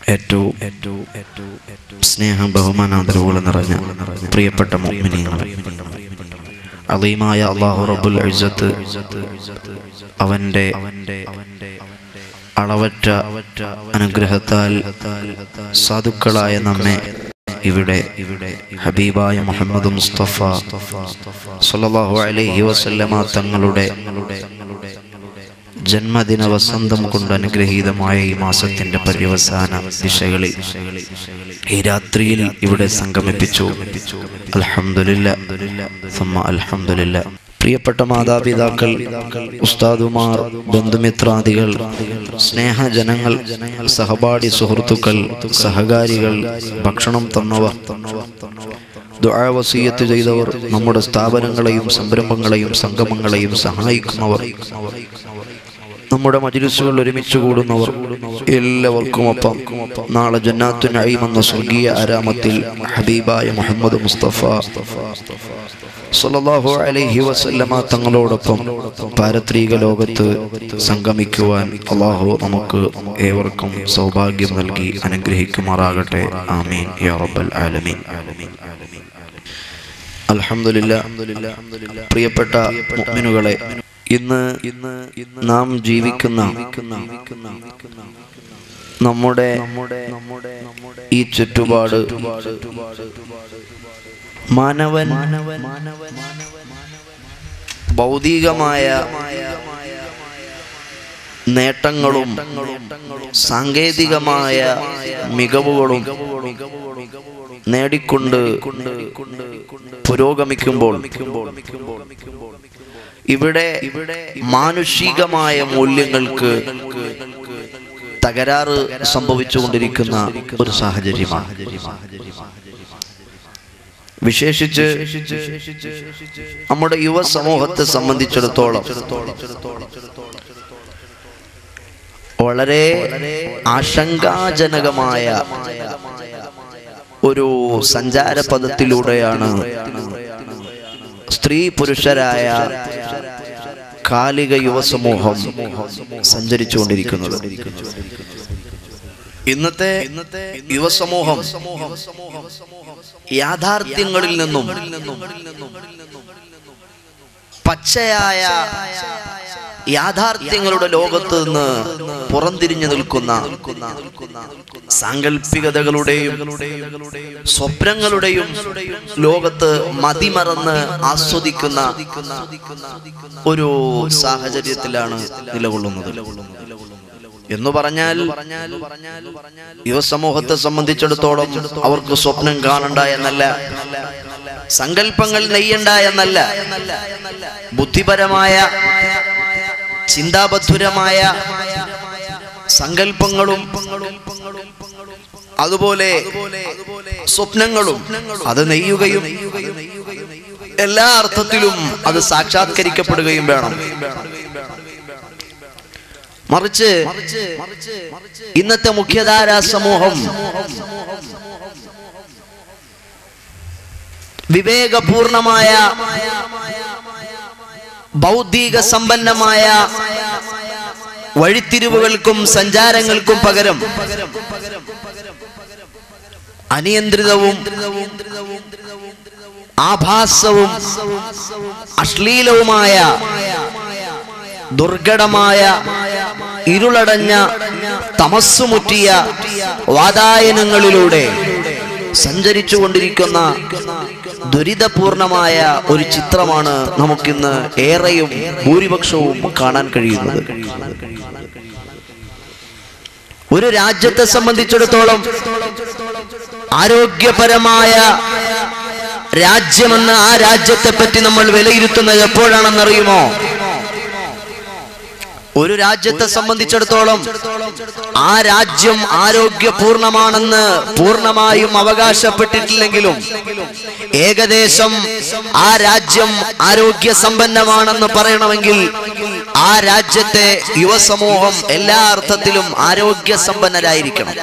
ഏറ്റവും ഏറ്റവും ഏറ്റവും ഏറ്റവും സ്നേഹം ബഹുമാനാദരവുകൾ നിറഞ്ഞ പ്രിയപ്പെട്ട മുഅ്മിനീങ്ങൾ അലീമായ അള്ളാഹു റബ്ബുൽ ഇസ്സത്ത് അവൻ്റെ അളവറ്റ അനുഗ്രഹത്താൽ സാധുക്കളായ നമ്മെ ഇവിടെ ഇവിടെ ഹബീബായ മുഹമ്മദ് മുസ്തഫ സല്ലല്ലാഹു അലൈഹി വസല്ലമ തങ്ങളുടെ ജന്മദിന വസന്തം കൊണ്ട് അനുഗ്രഹീതമായ ഈ മാസത്തിന്റെ പര്യവസാന ദിശകളിൽ ഈ രാത്രിയിൽ ഇവിടെ സംഗമിപ്പിച്ചു അൽഹംദുലില്ല സമ്മ അൽഹംദുലില്ല പ്രിയപ്പെട്ട മാതാപിതാക്കൾ ഉസ്താദുമാർ ബന്ധുമിത്രാദികൾ സ്നേഹജനങ്ങൾ സഹപാഠി സുഹൃത്തുക്കൾ സഹകാരികൾ ഭക്ഷണം തന്നവർ ദുആവസീയത്ത് ചെയ്തവർ നമ്മുടെ സ്ഥാപനങ്ങളെയും സംരംഭങ്ങളെയും സംഗമങ്ങളെയും സഹായിക്കുന്നവർ നമ്മുടെ മജിലിസുകൾ ഒരുമിച്ച് കൂടുന്നവർ എല്ലാവർക്കും ഒപ്പം നാളെ ജന്നാത്തു നഈം എന്ന സ്വർഗീയ ആരാമത്തിൽ ഹബീബായ മുഹമ്മദ് മുസ്തഫ സല്ലല്ലാഹു അലൈഹി വസല്ലമ തങ്ങളോടൊപ്പം പാരത്രിക ലോകത്ത് സംഗമിക്കുവാൻ അള്ളാഹു നമുക്ക് ഏവർക്കും സൗഭാഗ്യം നൽകി അനുഗ്രഹിക്കുമാറാകട്ടെ ആമീൻ യാ റബ്ബൽ ആലമീൻ അൽഹംദുലില്ലാ പ്രിയപ്പെട്ട മുഅ്മിനുകളെ ഇന്ന് ഇന്ന് നാം ജീവിക്കുന്ന നമ്മുടെ ഈ ചുറ്റുപാട് മാനവൻ ഭൗതികമായ നേട്ടങ്ങളും സാങ്കേതികമായ മികവുകളും നേടിക്കൊണ്ട് പുരോഗമിക്കുമ്പോൾ ഇവിടെ മാനുഷികമായ മൂല്യങ്ങൾക്ക് തകരാറ് സംഭവിച്ചുകൊണ്ടിരിക്കുന്ന ഒരു സാഹചര്യമാണ് വിശേഷിച്ച് നമ്മുടെ യുവ സമൂഹത്തെ സംബന്ധിച്ചിടത്തോളം വളരെ ആശങ്കാജനകമായ ഒരു സഞ്ചാര പദത്തിലൂടെയാണ് സ്ത്രീ പുരുഷരായ കാലിക യുവസമൂഹം സഞ്ചരിച്ചുകൊണ്ടിരിക്കുന്നത് ഇന്നത്തെ ഇന്നത്തെ യുവസമൂഹം യാഥാർത്ഥ്യങ്ങളിൽ നിന്നും പച്ചയായ യാഥാർത്ഥ്യങ്ങളുടെ ലോകത്ത് നിന്ന് പുറംതിരിഞ്ഞു നിൽക്കുന്ന സാങ്കല്പികതകളുടെയും സ്വപ്നങ്ങളുടെയും ലോകത്ത് മതിമറന്ന് ആസ്വദിക്കുന്ന ഒരു സാഹചര്യത്തിലാണ് നിലകൊള്ളുന്നത് എന്ന് പറഞ്ഞാൽ യുവസമൂഹത്തെ സംബന്ധിച്ചിടത്തോളം അവർക്ക് സ്വപ്നം കാണണ്ട എന്നല്ല സങ്കല്പങ്ങൾ നെയ്യണ്ട എന്നല്ല ബുദ്ധിപരമായ ചിന്താബദ്ധുരമായ സങ്കല്പങ്ങളും അതുപോലെ സ്വപ്നങ്ങളും അത് നെയ്യുകയും എല്ലാ അർത്ഥത്തിലും അത് സാക്ഷാത്കരിക്കപ്പെടുകയും വേണം മറിച്ച് ഇന്നത്തെ മുഖ്യധാരാ സമൂഹം വിവേകപൂർണമായ ബൗദ്ധിക സമ്പന്നമായ വഴിത്തിരിവുകൾക്കും സഞ്ചാരങ്ങൾക്കും പകരം അനിയന്ത്രിതവും ആഭാസവും അശ്ലീലവുമായ ദുർഘടമായ ഇരുളടഞ്ഞ തമസ്സുമുറ്റിയ വാതായനങ്ങളിലൂടെ സഞ്ചരിച്ചു കൊണ്ടിരിക്കുന്ന ദുരിതപൂർണമായ ഒരു ചിത്രമാണ് നമുക്കിന്ന് ഏറെയും ഭൂരിപക്ഷവും കാണാൻ കഴിയുന്നത് ഒരു രാജ്യത്തെ സംബന്ധിച്ചിടത്തോളം ആരോഗ്യപരമായ രാജ്യമെന്ന് ആ രാജ്യത്തെ പറ്റി നമ്മൾ വിലയിരുത്തുന്നത് എപ്പോഴാണെന്നറിയുമോ ഒരു രാജ്യത്തെ സംബന്ധിച്ചിടത്തോളം ആ രാജ്യം ആരോഗ്യപൂർണമാണെന്ന് പൂർണ്ണമായും അവകാശപ്പെട്ടിട്ടില്ലെങ്കിലും ഏകദേശം ആ രാജ്യം ആരോഗ്യ സമ്പന്നമാണെന്ന് പറയണമെങ്കിൽ ആ രാജ്യത്തെ യുവസമൂഹം എല്ലാ അർത്ഥത്തിലും ആരോഗ്യ സമ്പന്നരായിരിക്കണം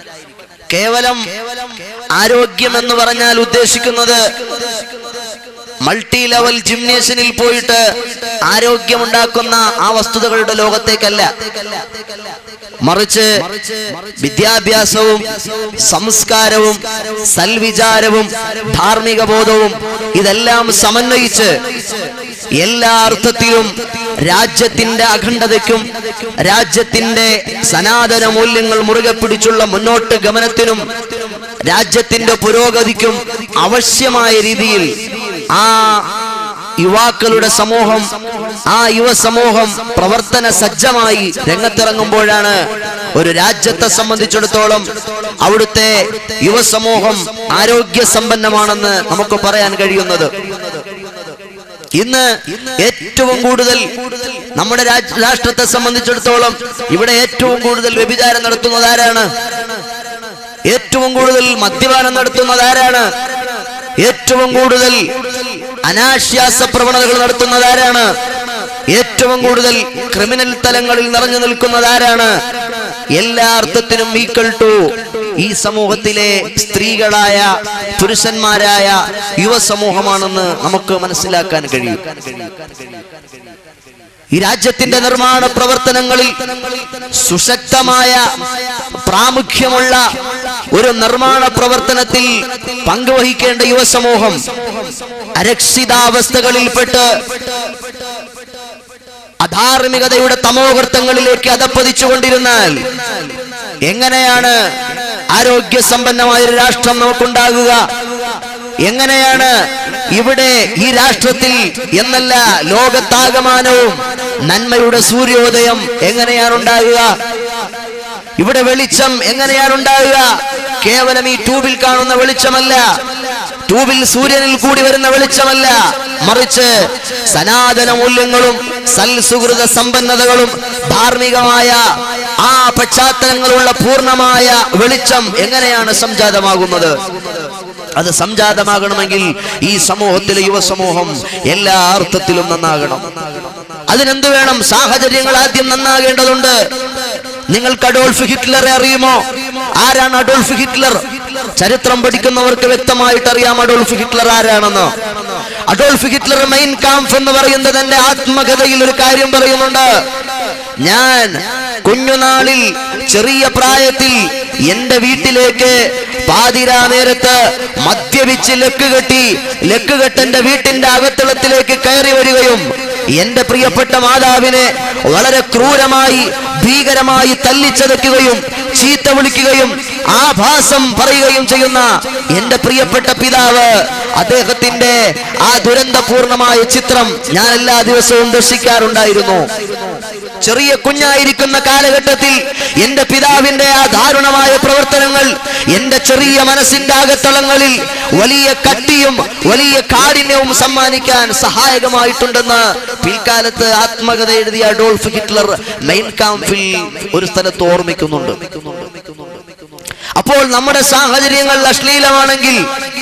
കേവലം ആരോഗ്യം എന്ന് പറഞ്ഞാൽ ഉദ്ദേശിക്കുന്നത് മൾട്ടി ലെവൽ ജിംനേഷ്യനിൽ പോയിട്ട് ആരോഗ്യമുണ്ടാക്കുന്ന ആ വസ്തുതകളുടെ ലോകത്തേക്കല്ല മറിച്ച് വിദ്യാഭ്യാസവും സംസ്കാരവും സൽവിചാരവും ധാർമ്മിക ബോധവും ഇതെല്ലാം സമന്വയിച്ച് എല്ലാ അർത്ഥത്തിലും രാജ്യത്തിന്റെ അഖണ്ഡതയ്ക്കും രാജ്യത്തിന്റെ സനാതന മൂല്യങ്ങൾ മുറുകെ പിടിച്ചുള്ള മുന്നോട്ട് ഗമനത്തിനും രാജ്യത്തിന്റെ പുരോഗതിക്കും ആവശ്യമായ രീതിയിൽ ആ യുവാക്കളുടെ സമൂഹം ആ യുവസമൂഹം പ്രവർത്തന സജ്ജമായി രംഗത്തിറങ്ങുമ്പോഴാണ് ഒരു രാജ്യത്തെ സംബന്ധിച്ചിടത്തോളം അവിടുത്തെ യുവസമൂഹം ആരോഗ്യ സമ്പന്നമാണെന്ന് നമുക്ക് പറയാൻ കഴിയുന്നത് ഇന്ന് ഏറ്റവും കൂടുതൽ നമ്മുടെ രാജ്- രാഷ്ട്രത്തെ സംബന്ധിച്ചിടത്തോളം ഇവിടെ ഏറ്റവും കൂടുതൽ വ്യഭിചാരം നടത്തുന്നത് ആരാണ് ഏറ്റവും കൂടുതൽ മദ്യപാനം നടത്തുന്നത് ആരാണ് ഏറ്റവും കൂടുതൽ അനാശ്വാസ പ്രവണതകൾ നടത്തുന്നത് ആരാണ് ഏറ്റവും കൂടുതൽ ക്രിമിനൽ തലങ്ങളിൽ നിറഞ്ഞു നിൽക്കുന്നത് ആരാണ് എല്ലാ അർത്ഥത്തിനും ഈക്വൽ ടു ഈ സമൂഹത്തിലെ സ്ത്രീകളായ പുരുഷന്മാരായ യുവസമൂഹമാണെന്ന് നമുക്ക് മനസ്സിലാക്കാൻ കഴിയും ഈ രാജ്യത്തിന്റെ നിർമ്മാണ പ്രവർത്തനങ്ങളിൽ സുശക്തമായ പ്രാമുഖ്യമുള്ള ഒരു നിർമ്മാണ പ്രവർത്തനത്തിൽ പങ്കുവഹിക്കേണ്ട യുവസമൂഹം അരക്ഷിതാവസ്ഥകളിൽപ്പെട്ട് അധാർമികതയുടെ തമോകൃത്തങ്ങളിലേക്ക് അധപ്പതിച്ചുകൊണ്ടിരുന്നാൽ എങ്ങനെയാണ് ആരോഗ്യ സമ്പന്നമായ ഒരു രാഷ്ട്രം നമുക്കുണ്ടാകുക എങ്ങനെയാണ് ഇവിടെ ഈ രാഷ്ട്രത്തിൽ എന്നല്ല ലോകത്താകമാനവും നന്മയുടെ സൂര്യോദയം എങ്ങനെയാണ് ഉണ്ടാകുക ഇവിടെ വെളിച്ചം എങ്ങനെയാണ് ഉണ്ടാകുക കേവലം ഈ ട്യൂബിൽ കാണുന്ന വെളിച്ചമല്ല ട്യൂബിൽ സൂര്യനിൽ കൂടി വരുന്ന വെളിച്ചമല്ല മറിച്ച് സനാതന മൂല്യങ്ങളും സൽസുഹൃത സമ്പന്നതകളും ധാർമ്മികമായ ആ പശ്ചാത്തലങ്ങളുള്ള പൂർണ്ണമായ വെളിച്ചം എങ്ങനെയാണ് സംജാതമാകുന്നത് അത് സംജാതമാകണമെങ്കിൽ ഈ സമൂഹത്തിലെ യുവസമൂഹം എല്ലാ അർത്ഥത്തിലും നന്നാകണം അതിനെന്ത് വേണം സാഹചര്യങ്ങൾ ആദ്യം നന്നാകേണ്ടതുണ്ട് നിങ്ങൾക്ക് അഡോൾഫ് ഹിറ്റ്ലറെ അറിയുമോ ആരാണ് അഡോൾഫ് ഹിറ്റ്ലർ ചരിത്രം പഠിക്കുന്നവർക്ക് വ്യക്തമായിട്ട് അറിയാം അഡോൾഫ് ഹിറ്റ്ലർ ആരാണെന്ന് അഡോൾഫ് ഹിറ്റ്ലർ മെയിൻ കാംഫ് എന്ന് പറയുന്നത് എന്റെ ആത്മകഥയിൽ ഒരു കാര്യം പറയുന്നുണ്ട് ഞാൻ കുഞ്ഞുനാളിൽ ചെറിയ പ്രായത്തിൽ എന്റെ വീട്ടിലേക്ക് പാതിരാ നേരത്ത് മദ്യപിച്ച് ലക്ക് കെട്ടി ലക്ക് കെട്ടെന്റെ വീട്ടിന്റെ അകത്തളത്തിലേക്ക് കയറി വരികയും എന്റെ പ്രിയപ്പെട്ട മാതാവിനെ വളരെ ക്രൂരമായി ഭീകരമായി തല്ലിച്ചതയ്ക്കുകയും ചീത്ത വിളിക്കുകയും ആഭാസം പറയുകയും ചെയ്യുന്ന എന്റെ പ്രിയപ്പെട്ട പിതാവ് അദ്ദേഹത്തിന്റെ ആ ദുരന്തപൂർണമായ ചിത്രം ഞാൻ എല്ലാ ദിവസവും ദർശിക്കാറുണ്ടായിരുന്നു ചെറിയ കുഞ്ഞായിരിക്കുന്ന കാലഘട്ടത്തിൽ എന്റെ പിതാവിന്റെ ആ ദാരുണമായ പ്രവർത്തനങ്ങൾ എന്റെ ചെറിയ മനസ്സിന്റെ അകത്തളങ്ങളിൽ വലിയ കട്ടിയും വലിയ കാഠിന്യവും സമ്മാനിക്കാൻ സഹായകമായിട്ടുണ്ടെന്ന് പിൽക്കാലത്ത് ആത്മകഥ എഴുതിയ അഡോൾഫ് ഹിറ്റ്ലർ മെയിൻ കാംഫിൽ ഒരു സ്ഥലത്ത് ഓർമ്മിക്കുന്നുണ്ട് അപ്പോൾ നമ്മുടെ സാഹചര്യങ്ങൾ അശ്ലീലമാണെങ്കിൽ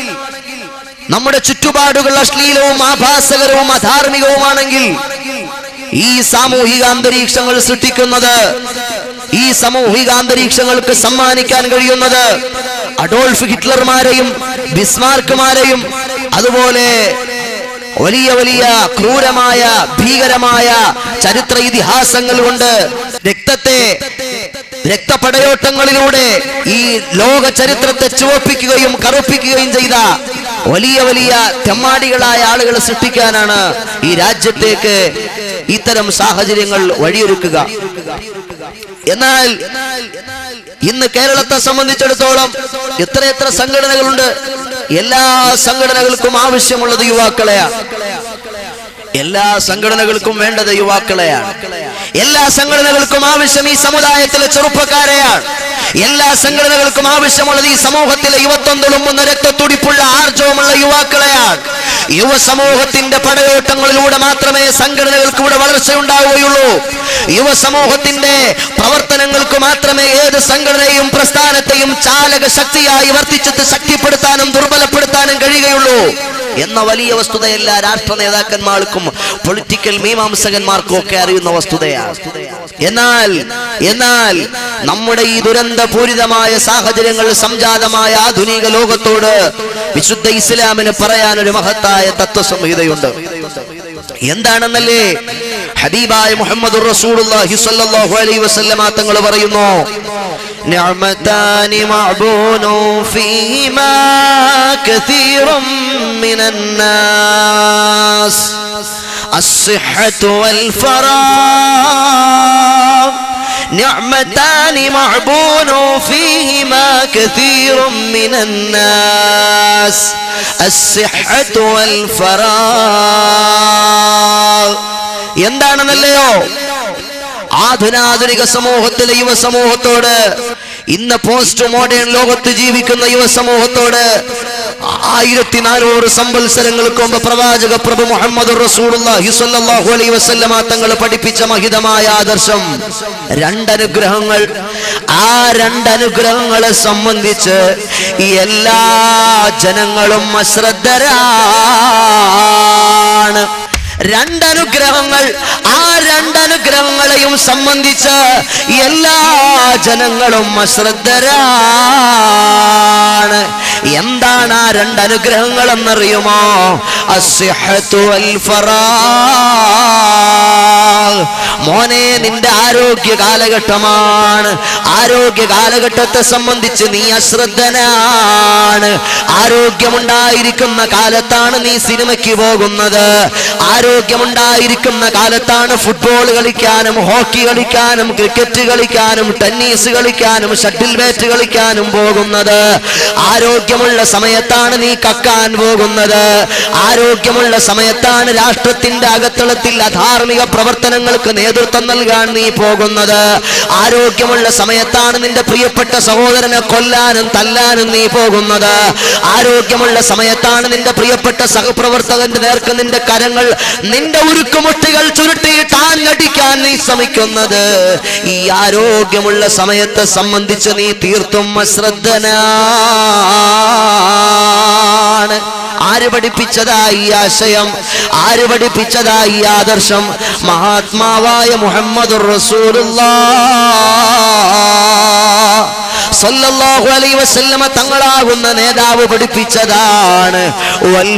നമ്മുടെ ചുറ്റുപാടുകൾ അശ്ലീലവും ആഭാസകരവും അധാർമികവുമാണെങ്കിൽ ഈ സാമൂഹിക അന്തരീക്ഷങ്ങൾ സൃഷ്ടിക്കുന്നത് ഈ സാമൂഹിക അന്തരീക്ഷങ്ങൾക്ക് സമ്മാനിക്കാൻ കഴിയുന്നത് അഡോൾഫ് ഹിറ്റ്ലർമാരെയും ബിസ്മാർക്കുമാരെയും അതുപോലെ വലിയ വലിയ ക്രൂരമായ ഭീകരമായ ചരിത്ര ഇതിഹാസങ്ങൾ കൊണ്ട് രക്തത്തെ രക്തപടയോട്ടങ്ങളിലൂടെ ഈ ലോക ചരിത്രത്തെ ചുവപ്പിക്കുകയും കറുപ്പിക്കുകയും ചെയ്ത വലിയ വലിയ തെമ്മാടികളായ ആളുകളെ സൃഷ്ടിക്കാനാണ് ഈ രാജ്യത്തേക്ക് ഇത്തരം സാഹചര്യങ്ങൾ വഴിയൊരുക്കുക എന്നാൽ ഇന്ന് കേരളത്തെ സംബന്ധിച്ചിടത്തോളം എത്രയെത്ര സംഘടനകളുണ്ട് എല്ലാ സംഘടനകൾക്കും ആവശ്യമുള്ളത് യുവാക്കളെയാണ് എല്ലാ സംഘടനകൾക്കും വേണ്ടത് യുവാക്കളെയാണ് എല്ലാ സംഘടനകൾക്കും ആവശ്യം ഈ സമുദായത്തിലെ ചെറുപ്പക്കാരെയാണ് എല്ലാ സംഘടനകൾക്കും ആവശ്യമുള്ളത് ഈ സമൂഹത്തിലെ യുവത്വം തുളുമ്പുന്ന രക്തത്തുടിപ്പുള്ള ആർജവമുള്ള യുവാക്കളെയാണ് യുവ സമൂഹത്തിന്റെ പടയോട്ടങ്ങളിലൂടെ മാത്രമേ സംഘടനകൾക്ക് ഇവിടെ വളർച്ചയുണ്ടാവുകയുള്ളൂ യുവ സമൂഹത്തിന്റെ പ്രവർത്തനങ്ങൾക്ക് മാത്രമേ ഏത് സംഘടനയും പ്രസ്ഥാനത്തെയും ചാലക ശക്തിയായി വർത്തിച്ചെത്ത് ശക്തിപ്പെടുത്താനും ദുർബലപ്പെടുത്താനും കഴിയുകയുള്ളൂ എന്ന വലിയ വസ്തുതയല്ല രാഷ്ട്ര നേതാക്കന്മാർക്കും പൊളിറ്റിക്കൽ മീമാംസകന്മാർക്കും ഒക്കെ അറിയുന്ന വസ്തുതയാണ് എന്നാൽ എന്നാൽ നമ്മുടെ ഈ ദുരന്തപൂരിതമായ സാഹചര്യങ്ങൾ സംജാതമായ ആധുനിക ലോകത്തോട് വിശുദ്ധ ഇസ്ലാമിന് പറയാൻ ഒരു മഹത്തായ തത്വസംഹിതയുണ്ട് എന്താണെന്നല്ലേ ഹബീബായ മുഹമ്മദ് റസൂലുള്ളാഹി സ്വല്ലല്ലാഹു അലൈഹി വസല്ലമ തങ്ങൾ പറയുന്നു നിഅമതാനി മഅബൂനു ഫീമാ കസീറും മിനന്നാസ് الصحة والفراغ نعمتان معبون فيهما كثير من الناس الصحة والفراغ എന്താണെന്നല്ലയോ ആധുനാധുനിക സമൂഹത്തിലെ യുവ സമൂഹത്തോട് ഇന്ന് പോസ്റ്റ് മോഡേൺ ലോകത്ത് ജീവിക്കുന്ന യുവ സമൂഹത്തോട് ആയിരത്തി നാനൂറ് സംവത്സരങ്ങൾക്ക് മുമ്പ് പ്രവാചക പ്രഭു മുഹമ്മദ് റസൂലുള്ളാഹി സ്വല്ലല്ലാഹു അലൈഹി വസല്ലമ തങ്ങൾ പഠിപ്പിച്ച മഹിതമായ ആദർശം രണ്ടനുഗ്രഹങ്ങൾ ആ രണ്ടനുഗ്രഹങ്ങളെ സംബന്ധിച്ച് എല്ലാ ജനങ്ങളും അശ്രദ്ധരാണ് രണ്ടനുഗ്രഹങ്ങൾ ആ രണ്ടനുഗ്രഹങ്ങളെയും സംബന്ധിച്ച് എല്ലാ ജനങ്ങളും അശ്രദ്ധരാണ് എന്താണ് ആ രണ്ടനുഗ്രഹങ്ങൾ എന്നറിയുമോ അസ്ഹത്തു വൽ ഫറാഗ്. മോനെ നിന്റെ ആരോഗ്യ കാലഘട്ടമാണ് ആരോഗ്യ കാലഘട്ടത്തെ സംബന്ധിച്ച് നീ അശ്രദ്ധനാണ് ആരോഗ്യമുണ്ടായിരിക്കുന്ന കാലത്താണ് നീ സിനിമയ്ക്ക് പോകുന്നത് ആരോഗ്യമുണ്ടായിരിക്കുന്ന കാലത്താണ് ഫുട്ബോൾ കളിക്കാനും ഹോക്കി കളിക്കാനും ക്രിക്കറ്റ് കളിക്കാനും ടെന്നീസ് കളിക്കാനും ഷട്ടിൽ ബാറ്റ് കളിക്കാനും പോകുന്നത് ആരോഗ്യമുള്ള സമയത്താണ് നീ കക്കാൻ പോകുന്നത് ആരോഗ്യമുള്ള സമയത്താണ് രാഷ്ട്രത്തിന്റെ അകത്തളത്തിൽ അധാർമിക പ്രവർത്തനങ്ങൾക്ക് നേതൃത്വം നൽകാൻ നീ പോകുന്നത് ആരോഗ്യമുള്ള സമയത്താണ് നിന്റെ പ്രിയപ്പെട്ട സഹോദരനെ കൊല്ലാനും തല്ലാനും നീ പോകുന്നത് ആരോഗ്യമുള്ള സമയത്താണ് നിന്റെ പ്രിയപ്പെട്ട സഹപ്രവർത്തകന്റെ നേർക്ക് നിന്റെ കരങ്ങൾ നിന്റെ ഉരുക്കുമുട്ടികൾ ചുരുട്ടിയിട്ട് ആഞ്ഞടിക്കാൻ നീ ശ്രമിക്കുന്നത് ഈ ആരോഗ്യമുള്ള സമയത്തെ സംബന്ധിച്ച് നീ തീർത്തും അശ്രദ്ധനാണ് ആര് പഠിപ്പിച്ചതായി ഈ ആശയം ആര് പഠിപ്പിച്ചതായി ഈ ആദർശം മഹാത്മാവായ മുഹമ്മദ് സല്ലല്ലാഹു അലൈഹി വസല്ലമ തങ്ങളാകുന്ന നേതാവ് പഠിപ്പിച്ചതാണ് വൽ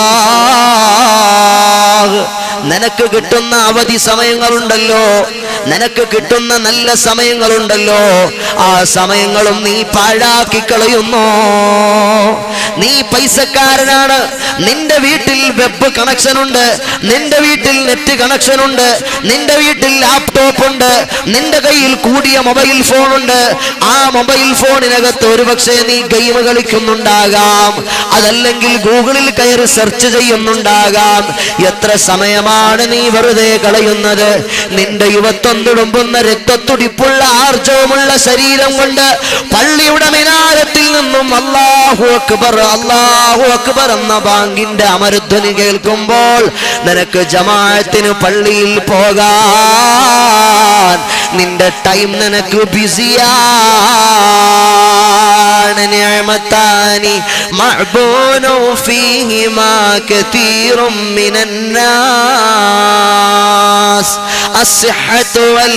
ഫറാഗ് നിനക്ക് കിട്ടുന്ന അവധി സമയങ്ങളുണ്ടല്ലോ നിനക്ക് കിട്ടുന്ന നല്ല സമയങ്ങളുണ്ടല്ലോ ആ സമയങ്ങളും നീ പാഴാക്കി കളയുന്നു നീ പൈസക്കാരനാണ് നിന്റെ വീട്ടിൽ വെബ് കണക്ഷൻ ഉണ്ട് നിന്റെ വീട്ടിൽ നെറ്റ് കണക്ഷൻ ഉണ്ട് നിന്റെ വീട്ടിൽ ലാപ്ടോപ്പ് ഉണ്ട് നിന്റെ കയ്യിൽ കൂടിയ മൊബൈൽ ഫോൺ ഉണ്ട് ആ മൊബൈൽ ഫോണിനകത്ത് ഒരുപക്ഷെ നീ ഗെയിം കളിക്കുന്നുണ്ടാകാം അതല്ലെങ്കിൽ ഗൂഗിളിൽ കയറി സെർച്ച് ചെയ്യുന്നുണ്ടാകാം എത്ര സമയമാണ് നീ വെറുതെ കളയുന്നത് നിന്റെ യുവത്വം തുടുമ്പുന്ന രക്തത്തുടിപ്പുള്ള ആർജവമുള്ള ശരീരം കൊണ്ട് പള്ളിയുടെ മിനാരത്തിൽ നിന്നും അള്ളാഹു അക്ബർ അള്ളാഹു അക്ബർ എന്ന ബാങ്കിന്റെ അമരുധ്വനി കേൾക്കുമ്പോൾ നിനക്ക് ജമാഅത്തിന് പള്ളിയിൽ പോകാൻ നിന്റെ ടൈം നിനക്ക് ബിസിയാണ് നിഅമത്താനി മഅബൂനു ഫീഹിമാ കതീറും മിനന്നാസ് അസ്ഹത്തു വൽ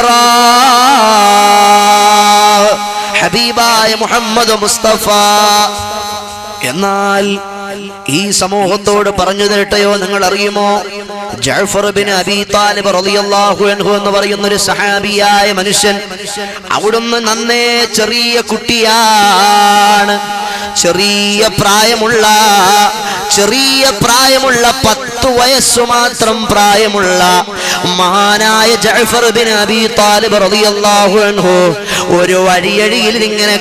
ഫറാഗ് ഹബീബായ മുഹമ്മദ് മുസ്തഫ എന്നാൽ ഈ സമൂഹത്തോട് പറഞ്ഞു തരട്ടെയോ നിങ്ങൾ അറിയുമോ ജഅഫർ ബിൻ അബി താലിബ് റളിയല്ലാഹു അൻഹു എന്ന് പറയുന്ന ഒരു സഹാബിയായ മനുഷ്യൻ അവിടുന്ന് നന്നേ ചെറിയ കുട്ടിയാണ് ചെറിയ പ്രായമുള്ള ചെറിയ പ്രായമുള്ള പത്തു വയസ്സു മാത്രം പ്രായമുള്ള മഹാനായ ജഅഫർ ബിൻ അബി താലിബ് റളിയല്ലാഹു അൻഹു ഒരു വഴിയഴിയിൽ ഇങ്ങനെ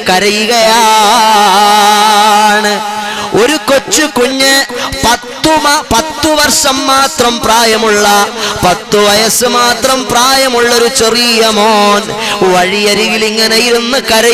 കരയുകയാണ് ഒരു കൊച്ചു കുഞ്ഞ് പത്തു മ- പത്തു വർഷം മാത്രം പ്രായമുള്ള പത്തു വയസ്സ് മാത്രം പ്രായമുള്ള ഒരു ചെറിയ മോൻ വഴിയരികിൽ ഇങ്ങനെ ഇരുന്ന്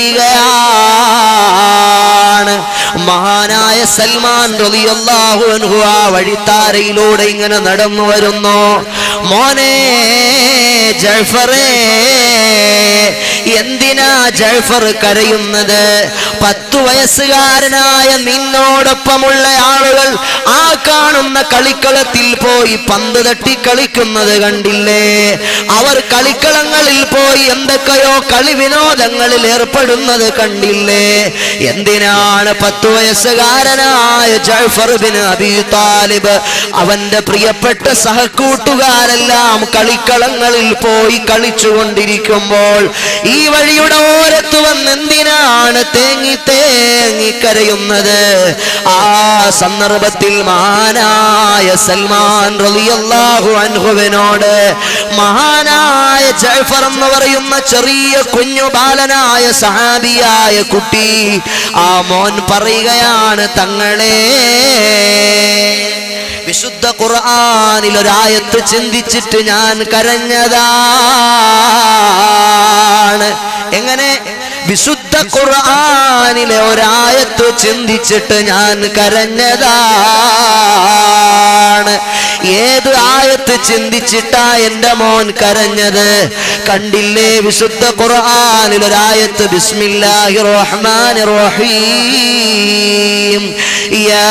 കരയുകയാണ് മഹാനായ സൽമാൻ റളിയല്ലാഹു അൻഹു ആ വഴിത്താരയിലൂടെ ഇങ്ങനെ നടന്നു വരുന്നു മോനെ ജഫറേ എന്തിനാ ജൽഫർ കരയുന്നത് പത്തു വയസ്സുകാരനായ നിന്നോടൊപ്പമുള്ള ആളുകൾ ആ കാണുന്ന കളിക്കളത്തിൽ പോയി പന്ത് തട്ടി കളിക്കുന്നത് കണ്ടില്ലേ അവർ കളിക്കളങ്ങളിൽ പോയി എന്തൊക്കെയോ കളി വിനോദങ്ങളിൽ ഏർപ്പെടുന്നത് കണ്ടില്ലേ എന്തിനാണ് പത്തു വയസ്സുകാരനായ ജൽഫർ ബിൻ അബി താലിബ് അവന്റെ പ്രിയപ്പെട്ട സഹകൂട്ടുകാരെല്ലാം കളിക്കളങ്ങളിൽ പോയി കളിച്ചുകൊണ്ടിരിക്കുമ്പോൾ ഈ വഴിയുടെ ഓരത്ത് വന്ന് എന്തിനാണ് തേങ്ങി തേങ്ങി കരയുന്നത് ആ സന്ദർഭത്തിൽ മഹാനായ സൽമാൻ റളിയല്ലാഹു അൻഹുവിനോട് മഹാനായ ജഅഫർ എന്ന് പറയുന്ന ചെറിയ കുഞ്ഞു ബാലനായ സഹാബിയായ കുട്ടി ആ മോൻ പറയുകയാണ് തങ്ങളെ വിശുദ്ധ ഖുർആനിൽ ഒരായത്ത് ചിന്തിച്ചിട്ട് ഞാൻ കരഞ്ഞതാണ് എങ്ങനെ വിശുദ്ധ ഖുർആനിലെ ഒരായത്ത് ചിന്തിച്ചിട്ട് ഞാൻ കരഞ്ഞതാണ് ഏത് ആയത്ത് ചിന്തിച്ചിട്ടാ എന്റെ മോൻ കരഞ്ഞത് കണ്ടില്ലേ വിശുദ്ധ ഖുർആനിൽ ഒരായത്ത് ബിസ്മില്ലാഹി റഹ്മാൻ റഹീം യാ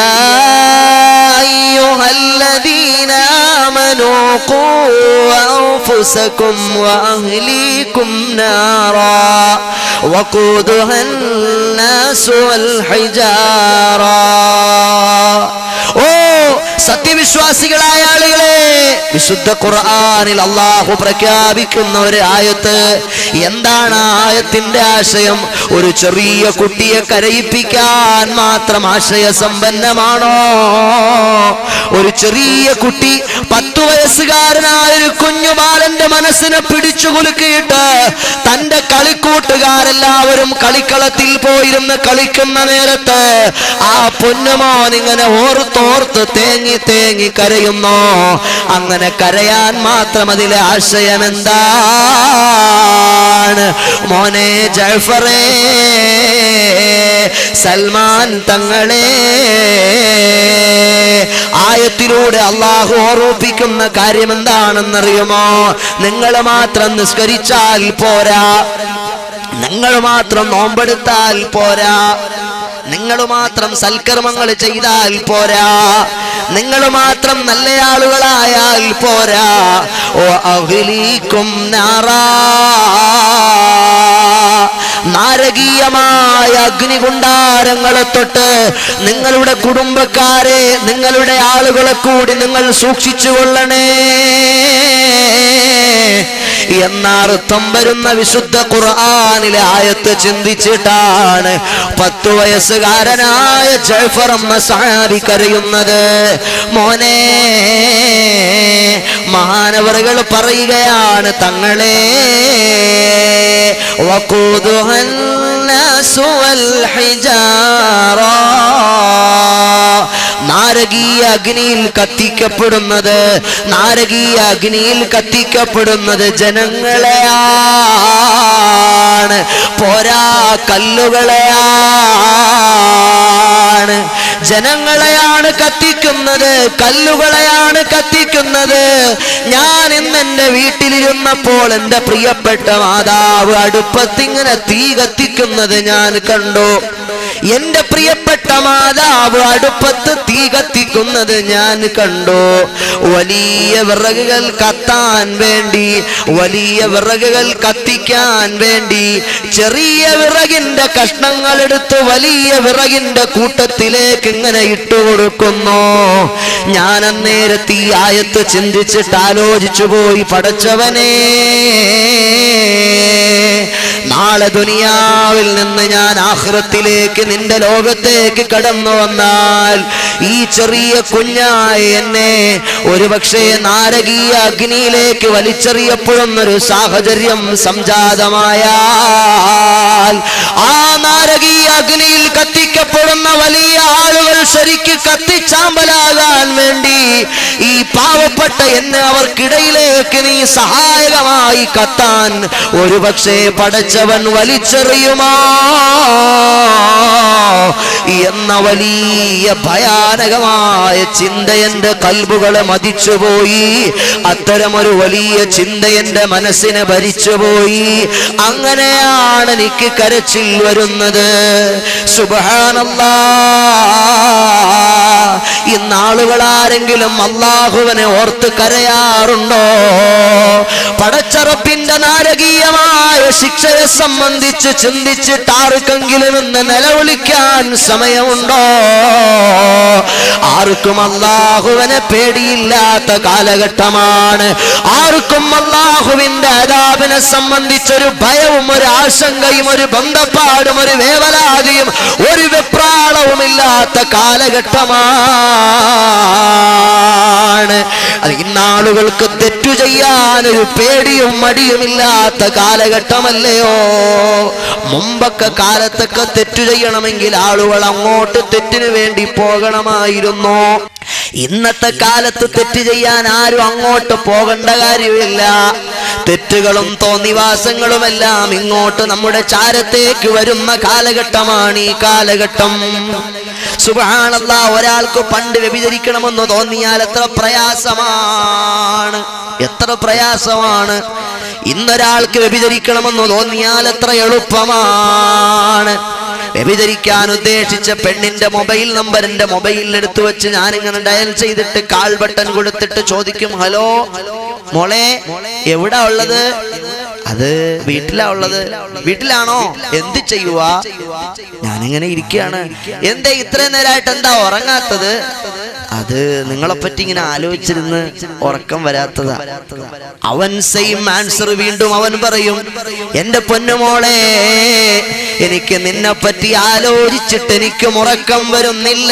أيها الذين آمنوا قوا أنفسكم وأهليكم نارا وقودها الناس والحجارة ഓ സത്യവിശ്വാസികളായ ആളുകളെ വിശുദ്ധ ഖുർആനിൽ അള്ളാഹു പ്രഖ്യാപിക്കുന്ന ഒരു ആയത്ത് എന്താണ് ആ ആയത്തിന്റെ ആശയം ഒരു ചെറിയ കുട്ടിയെ കരയിപ്പിക്കാൻ മാത്രം ആശയ സമ്പന്നമാണോ ഒരു ചെറിയ കുട്ടി പത്തു വയസ്സുകാരനായ ഒരു കുഞ്ഞു ബാലന്റെ മനസ്സിനെ പിടിച്ചു കുലുക്കിയിട്ട് തന്റെ കളിക്കൂട്ടുകാരെല്ലാവരും കളിക്കളത്തിൽ പോയിരുന്ന് കളിക്കുന്ന നേരത്ത് ആ പൊന്നുമോൻ ഇങ്ങനെ ഓർത്തോർത്ത് തേങ്ങി തേങ്ങി കരയുന്നോ അങ്ങനെ കരയാൻ മാത്രം അതിലെ ആശയം എന്താണ് മോനെ ജഫറേ സൽമാൻ തങ്ങളെ ആയത്തിലൂടെ അള്ളാഹു ഓർമ്മിപ്പിക്കുന്ന കാര്യം എന്താണെന്നറിയുമോ നിങ്ങൾ മാത്രം നിസ്കരിച്ചാൽ പോരാ നിങ്ങൾ മാത്രം നോമ്പെടുത്താൽ പോരാ നിങ്ങൾ മാത്രം സൽക്കർമ്മങ്ങൾ ചെയ്താൽ പോരാ നിങ്ങൾ മാത്രം നല്ല ആളുകളായാൽ പോരാ ഓ അഹിലീക്കും നാറാ നാരകീയമായ അഗ്നികുണ്ടാരങ്ങളെ തൊട്ട് നിങ്ങളുടെ കുടുംബക്കാരെ നിങ്ങളുടെ ആളുകളെ കൂടി നിങ്ങൾ സൂക്ഷിച്ചു കൊള്ളണേ എന്നർത്ഥം വരുന്ന വിശുദ്ധ ഖുർആനിലെ ആയത്ത് ചിന്തിച്ചിട്ടാണ് പത്തു വയസ്സുകാരനായ ജഫർ എന്ന സഹാബി കരയുന്നത് മോനെ മഹാനവറുകൾ പറയുകയാണ് തങ്ങളെ وقودها الناس والحجارة നാരകീയ അഗ്നിയിൽ കത്തിക്കപ്പെടുന്നത് നാരകീയ അഗ്നിയിൽ കത്തിക്കപ്പെടുന്നത് ജനങ്ങളെയാണ് പോരാ കല്ലുകളെയാണ് ജനങ്ങളെയാണ് കത്തിക്കുന്നത് കല്ലുകളെയാണ് കത്തിക്കുന്നത് ഞാൻ ഇന്ന് എന്റെ വീട്ടിലിരുന്നപ്പോൾ എന്റെ പ്രിയപ്പെട്ട മാതാവ് അടുപ്പത്തിങ്ങനെ തീ കത്തിക്കുന്നത് ഞാൻ കണ്ടു എന്റെ പ്രിയപ്പെട്ട മാതാവ് അടുപ്പത്ത് തീ കത്തിക്കുന്നത് ഞാൻ കണ്ടു വലിയ വിറകുകൾ കത്താൻ വേണ്ടി വലിയ വിറകുകൾ കത്തിക്കാൻ വേണ്ടി ചെറിയ വിറകിന്റെ കഷ്ണങ്ങൾ എടുത്ത് വലിയ വിറകിന്റെ കൂട്ടത്തിലേക്ക് ഇങ്ങനെ ഇട്ടു കൊടുക്കുന്നു ഞാൻ അന്നേരത്ത് ഈ ആയത്ത് ചിന്തിച്ചിട്ട് ആലോചിച്ചു പോയി പടച്ചവനേ നാളെ ദുനിയാവിൽ നിന്ന് ഞാൻ ആഹ്റത്തിലേക്ക് നിന്റെ ലോകത്തേക്ക് കടന്നു വന്നാൽ ഈ ചെറിയ കുഞ്ഞായ എന്നെ ഒരുപക്ഷെ നാരകീയ അഗ്നിയിലേക്ക് വലിച്ചെറിയപ്പെടുന്നൊരു സാഹചര്യം സംജാതമായാൽ ആ നാരകീയ അഗ്നിയിൽ കത്തിക്കപ്പെടുന്ന വലിയ ആളുകൾ ശരിക്ക് കത്തിച്ചാമ്പലാകാൻ വേണ്ടി ഈ പാവപ്പെട്ട എന്നെ അവർക്കിടയിലേക്ക് നീ സഹായകമായി കത്താൻ ഒരുപക്ഷെ പടച്ചവൻ വലിച്ചെറിയുമോ എന്ന വലിയ ഭയാനകമായ ചിന്ത എന്റെ കൽബുകളെ മതിച്ചുപോയി അത്തരമൊരു വലിയ ചിന്ത എന്റെ മനസ്സിനെ ഭരിച്ചുപോയി അങ്ങനെയാണ് എനിക്ക് കരച്ചിൽ വരുന്നത് സുബഹാനല്ലാ ഇന്നാളുകൾ ആരെങ്കിലും അള്ളാഹുവിനെ ഓർത്ത് കരയാറുണ്ടോ പടച്ചറപ്പിന്റെ നാരകീയമായ ശിക്ഷയെ സംബന്ധിച്ച് ചിന്തിച്ചിട്ട് ആർക്കെങ്കിലും ഇന്ന് നിലവിളിക്കാൻ സമയമുണ്ടോ ആർക്കും അള്ളാഹുവിനെ പേടിയില്ലാത്ത കാലഘട്ടമാണ് ആർക്കും അള്ളാഹുവിന്റെ അതാപിനെ സംബന്ധിച്ചൊരു ഭയവും ഒരു ആശങ്കയും ഒരു ബന്ധപ്പാടും ഒരു വേവലാതിയും ഒരു വെപ്രാളവുമില്ലാത്ത കാലഘട്ടമാണ് അത് ഇന്നാളുകൾക്ക് തെറ്റു ചെയ്യാനൊരു പേടിയും മടിയുമില്ലാത്ത കാലഘട്ടമല്ലയോ മുമ്പൊക്കെ കാലത്തൊക്കെ തെറ്റു ചെയ്യണമെങ്കിൽ ആളുകൾ അങ്ങോട്ട് തെറ്റിനു വേണ്ടി പോകണമായിരുന്നു ഇന്നത്തെ കാലത്ത് തെറ്റ് ചെയ്യാൻ ആരും അങ്ങോട്ട് പോകേണ്ട കാര്യമില്ല തെറ്റുകളും തോന്നിവാസങ്ങളുമെല്ലാം ഇങ്ങോട്ട് നമ്മുടെ ചാരത്തേക്ക് വരുന്ന കാലഘട്ടമാണ് ഈ കാലഘട്ടം സുബാണല്ല ഒരാൾക്ക് പണ്ട് വ്യഭിചരിക്കണമെന്ന് തോന്നിയാൽ എത്ര പ്രയാസമാണ് എത്ര പ്രയാസമാണ് ഇന്നൊരാൾക്ക് വ്യഭിചരിക്കണമെന്ന് തോന്നിയാൽ എത്ര എളുപ്പമാണ് വ്യഭിചരിക്കാൻ ഉദ്ദേശിച്ച പെണ്ണിന്റെ മൊബൈൽ നമ്പർ എന്റെ മൊബൈലിൽ എടുത്തു വെച്ച് ഞാനിങ്ങനെ ഡയൽ ചെയ്തിട്ട് കാൾ ബട്ടൺ കൊടുത്തിട്ട് ചോദിക്കും ഹലോ മോളെ എവിടാ ഉള്ളത് അത് വീട്ടിലാ ഉള്ളത് വീട്ടിലാണോ എന്ത് ചെയ്യുവാ ഞാനിങ്ങനെ ഇരിക്കുകയാണ് എന്തേ ഇത്രയും നേരമായിട്ട് എന്താ ഉറങ്ങാത്തത് അത് നിങ്ങളെ പറ്റി ഇങ്ങനെ ആലോചിച്ചിരുന്ന് ഉറക്കം വരാത്തതാ അവൻ സെയിം ആൻസർ വീണ്ടും അവൻ പറയും എന്റെ പൊന്നുമോളെ എനിക്ക് നിന്നെ പറ്റി ആലോചിച്ചിട്ട് എനിക്ക് ഉറക്കം വരുന്നില്ല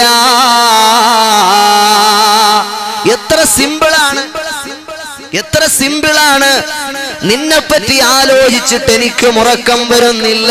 എത്ര സിമ്പിളാണ് എത്ര സിമ്പിളാണ് നിന്നെ പറ്റി ആലോചിച്ചിട്ട് എനിക്ക് ഉറക്കം വരുന്നില്ല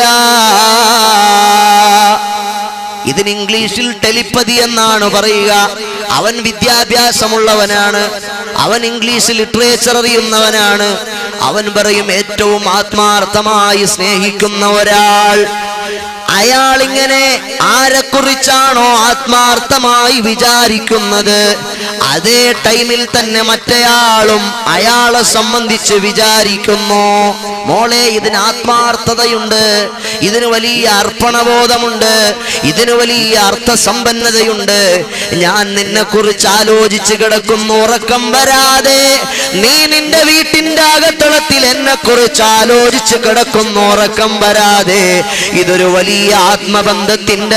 ഇതിന് ഇംഗ്ലീഷിൽ ടെലിപ്പതി എന്നാണ് പറയുക അവൻ വിദ്യാഭ്യാസമുള്ളവനാണ് അവൻ ഇംഗ്ലീഷ് ലിറ്ററേച്ചർ അറിയുന്നവനാണ് അവൻ പറയും ഏറ്റവും ആത്മാർത്ഥമായി സ്നേഹിക്കുന്ന ഒരാൾ അയാൾ ഇങ്ങനെ ആരെക്കുറിച്ചാണോ ആത്മാർത്ഥമായി വിചാരിക്കുന്നത് അതേ ടൈമിൽ തന്നെ മറ്റേയാളും അയാളെ സംബന്ധിച്ച് വിചാരിക്കുന്നു മോളെ ഇതിന് ആത്മാർത്ഥതയുണ്ട് ഇതിന് വലിയ അർപ്പണബോധമുണ്ട് ഇതിന് വലിയ അർത്ഥസമ്പന്നതയുണ്ട് ഞാൻ നിന്നെ കുറിച്ച് ആലോചിച്ച് കിടക്കുന്നു ഉറക്കം വരാതെ നീ നിന്റെ വീട്ടിന്റെ അകത്തളത്തിൽ എന്നെ കുറിച്ച് ആലോചിച്ച് കിടക്കുന്നു ഉറക്കം വരാതെ ഇതൊരു വലിയ ആത്മബന്ധത്തിന്റെ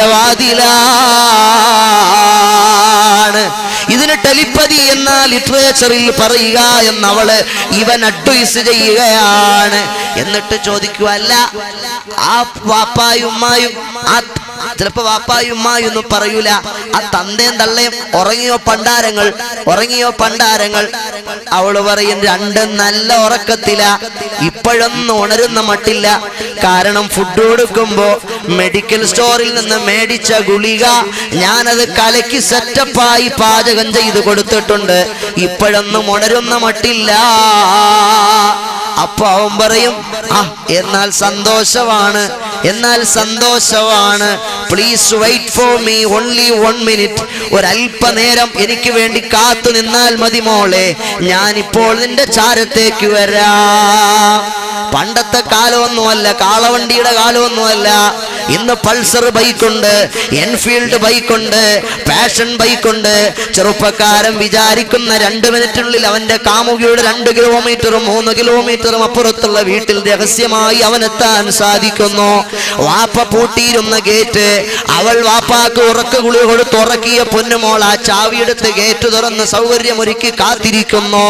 വാതിലാണ് ഇതിന് ടെലിപ്പതി എന്ന ലിറ്ററേച്ചറിൽ പറയുക എന്നവള് ഇവൻ അഡ്വൈസ് ചെയ്യുകയാണ് എന്നിട്ട് ചോദിക്കുക അല്ല ആ വാപ്പായും ഉമ്മായും ആ ചിലപ്പോ വാപ്പായും ഉമ്മായും ഒന്നും പറയൂല ആ തന്തയും തള്ളയും ഉറങ്ങിയോ പണ്ടാരങ്ങൾ ഉറങ്ങിയോ പണ്ടാരങ്ങൾ അവള് പറയും രണ്ടും നല്ല ഉറക്കത്തില ഇപ്പോഴൊന്നും ഉണരുന്ന മട്ടില്ല കാരണം ഫുഡ് കൊടുക്കുമ്പോ മെഡിക്കൽ സ്റ്റോറിൽ നിന്ന് മേടിച്ച ഗുളിക ഞാനത് കലക്കി സെറ്റപ്പായി പാചകം ചെയ്ത് കൊടുത്തിട്ടുണ്ട് ഇപ്പോഴൊന്നും ഉണരുന്ന മട്ടില്ല അപ്പൊ അവൻ പറയും ആ എന്നാൽ സന്തോഷമാണ് എന്നാൽ സന്തോഷമാണ് please wait for me only one minute ഒരല്പനേരം എനിക്ക് വേണ്ടി കാത്തു നിന്നാൽ മതി മോളെ ഞാൻ ഇപ്പോൾ നിന്റെ ചാരത്തേക്ക് വരാം പണ്ടത്തെ കാലമൊന്നുമല്ല കാളവണ്ടിയുടെ കാലമൊന്നുമല്ല ഇന്ന് പൾസർ ബൈക്കുണ്ട് എൻഫീൽഡ് ബൈക്കുണ്ട് പാഷൻ ബൈക്കുണ്ട് ചെറുപ്പക്കാരൻ വിചാരിക്കുന്ന രണ്ട് മിനിറ്റിനുള്ളിൽ അവന്റെ കാമുകിയുടെ രണ്ട് കിലോമീറ്ററും മൂന്ന് കിലോമീറ്ററും അപ്പുറത്തുള്ള വീട്ടിൽ രഹസ്യമായി അവനെത്താൻ സാധിക്കുന്നു വാപ്പ പൂട്ടിയിരുന്ന ഗേറ്റ് അവൾ വാപ്പാക്ക് ഉറക്ക ഗുളിക കൊടുത്ത് ഉറക്കിയ പൊന്നുമോൾ ആ ചാവിയെടുത്ത് ഗേറ്റ് തുറന്ന് സൗകര്യമൊരുക്കി കാത്തിരിക്കുന്നു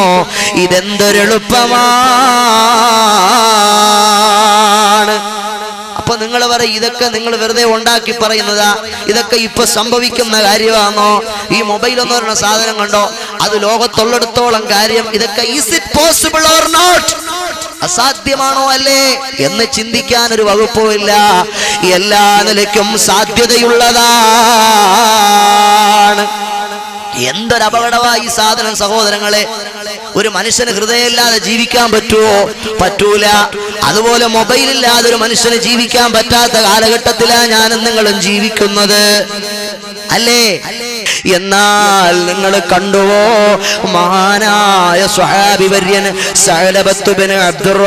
ഇതെന്തൊരെളുപ്പമാണ് അപ്പൊ നിങ്ങൾ പറയും ഇതൊക്കെ നിങ്ങൾ വെറുതെ ഉണ്ടാക്കി പറയുന്നതാ ഇതൊക്കെ ഇപ്പൊ സംഭവിക്കുന്ന കാര്യമാണോ ഈ മൊബൈൽ എന്ന് പറയുന്ന സാധനം കണ്ടോ അത് ലോകത്തുള്ളിടത്തോളം കാര്യം ഇതൊക്കെ is it possible or not അസാധ്യമാണോ അല്ലേ എന്ന് ചിന്തിക്കാൻ ഒരു വകുപ്പുമില്ല എല്ലാ നിലയ്ക്കും സാധ്യതയുള്ളതാണ് എന്തൊരു അപകടമായി ഈ സാധനം സഹോദരങ്ങളെ ഒരു മനുഷ്യന് ഹൃദയമില്ലാതെ ജീവിക്കാൻ പറ്റുമോ പറ്റൂല അതുപോലെ മൊബൈൽ ഇല്ലാതെ ഒരു മനുഷ്യന് ജീവിക്കാൻ പറ്റാത്ത കാലഘട്ടത്തിലാണ് ഞാനും നിങ്ങളും ജീവിക്കുന്നത് അല്ലേ എന്നാൽ നിങ്ങൾ കണ്ടുവോ മഹാനായ സ്വഹാബി വര്യൻ സഅലബത്തുബിന്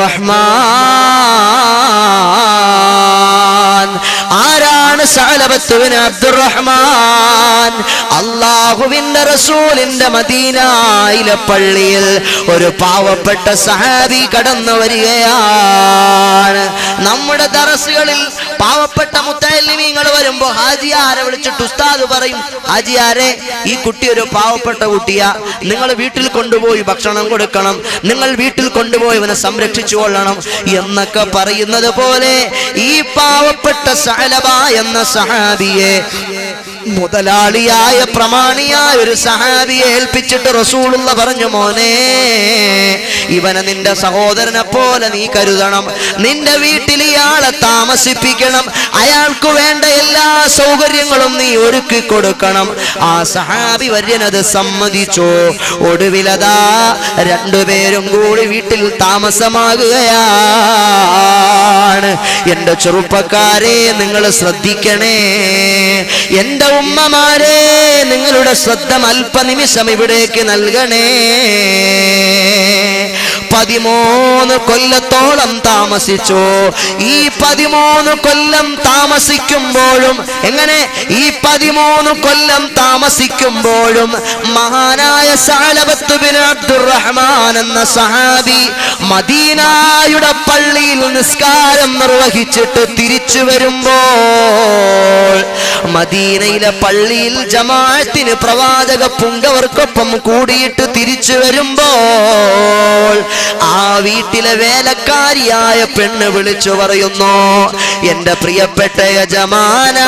അബ്ദുറഹ്മാൻ ആരാണ് സഅലബത്തുബിന് അബ്ദുറഹ്മാൻ അള്ളാഹുവിന്റെ റസൂലിന്റെ മദീനായിലെ പള്ളിയിൽ ഒരു പാവപ്പെട്ട സഹാബി കടന്നു വരികയാണ് നമ്മുടെ ദറസുകളിൽ പാവപ്പെട്ട മുത്തല്ലിമീങ്ങൾ വരുമ്പോ ഹാജിയാരെ വിളിച്ചിട്ട് ഉസ്താദ് പറയും ഹാജിയാരെ ഈ കുട്ടി ഒരു പാവപ്പെട്ട കുട്ടിയാ നിങ്ങൾ വീട്ടിൽ കൊണ്ടുപോയി ഭക്ഷണം കൊടുക്കണം നിങ്ങൾ വീട്ടിൽ കൊണ്ടുപോയി ഇവനെ സംരക്ഷിച്ചു കൊള്ളണം എന്നൊക്കെ പറയുന്നത് പോലെ ഈ പാവപ്പെട്ട സഹലബ എന്ന സഹാബിയെ മുതലാളിയായ പ്രമാണിയായ ഒരു സഹാബിയെ ഏൽപ്പിച്ചിട്ട് റസൂലുള്ള പറഞ്ഞു മോനെ ഇവനെ നിന്റെ സഹോദരനെ പോലെ നീ കരുതണം നിന്റെ വീട്ടിൽ ഇയാളെ താമസിപ്പിക്കണം അയാൾക്ക് വേണ്ട എല്ലാ സൗകര്യങ്ങളും നീ ഒരുക്കി കൊടുക്കണം ആ സഹാബി വര്യനത് സമ്മതിച്ചു ഒടുവിലതാ രണ്ടുപേരും കൂടി വീട്ടിൽ താമസമാകുകയാണ് എന്റെ ചെറുപ്പക്കാരെ നിങ്ങൾ ശ്രദ്ധിക്കണേ എന്റെ ഉമ്മമാരെ നിങ്ങളുടെ ശ്രദ്ധ അല്പനിമിഷം ഇവിടേക്ക് നൽകണേ പതിമൂന്ന് കൊല്ലത്തോളം താമസിച്ചു ഈ പതിമൂന്ന് കൊല്ലം താമസിക്കുമ്പോഴും എങ്ങനെ ഈ പതിമൂന്ന് കൊല്ലം താമസിക്കുമ്പോഴും മഹാനായ സാലബത്ത് ബിൻ അബ്ദുറഹ്മാൻ എന്ന സഹാബി മദീനായുടെ പള്ളിയിൽ നിസ്കാരം നിർവഹിച്ചിട്ട് തിരിച്ചു വരുമ്പോൾ മദീനയിലെ പള്ളിയിൽ ജമാഅത്തിന് പ്രവാചക പുങ്കവർക്കൊപ്പം കൂടിയിട്ട് തിരിച്ചു വരുമ്പോൾ ആ വീട്ടിലെ വേലക്കാരിയായ പെണ്ണ് വിളിച്ചു പറയുന്നു എന്റെ പ്രിയപ്പെട്ട യജമാന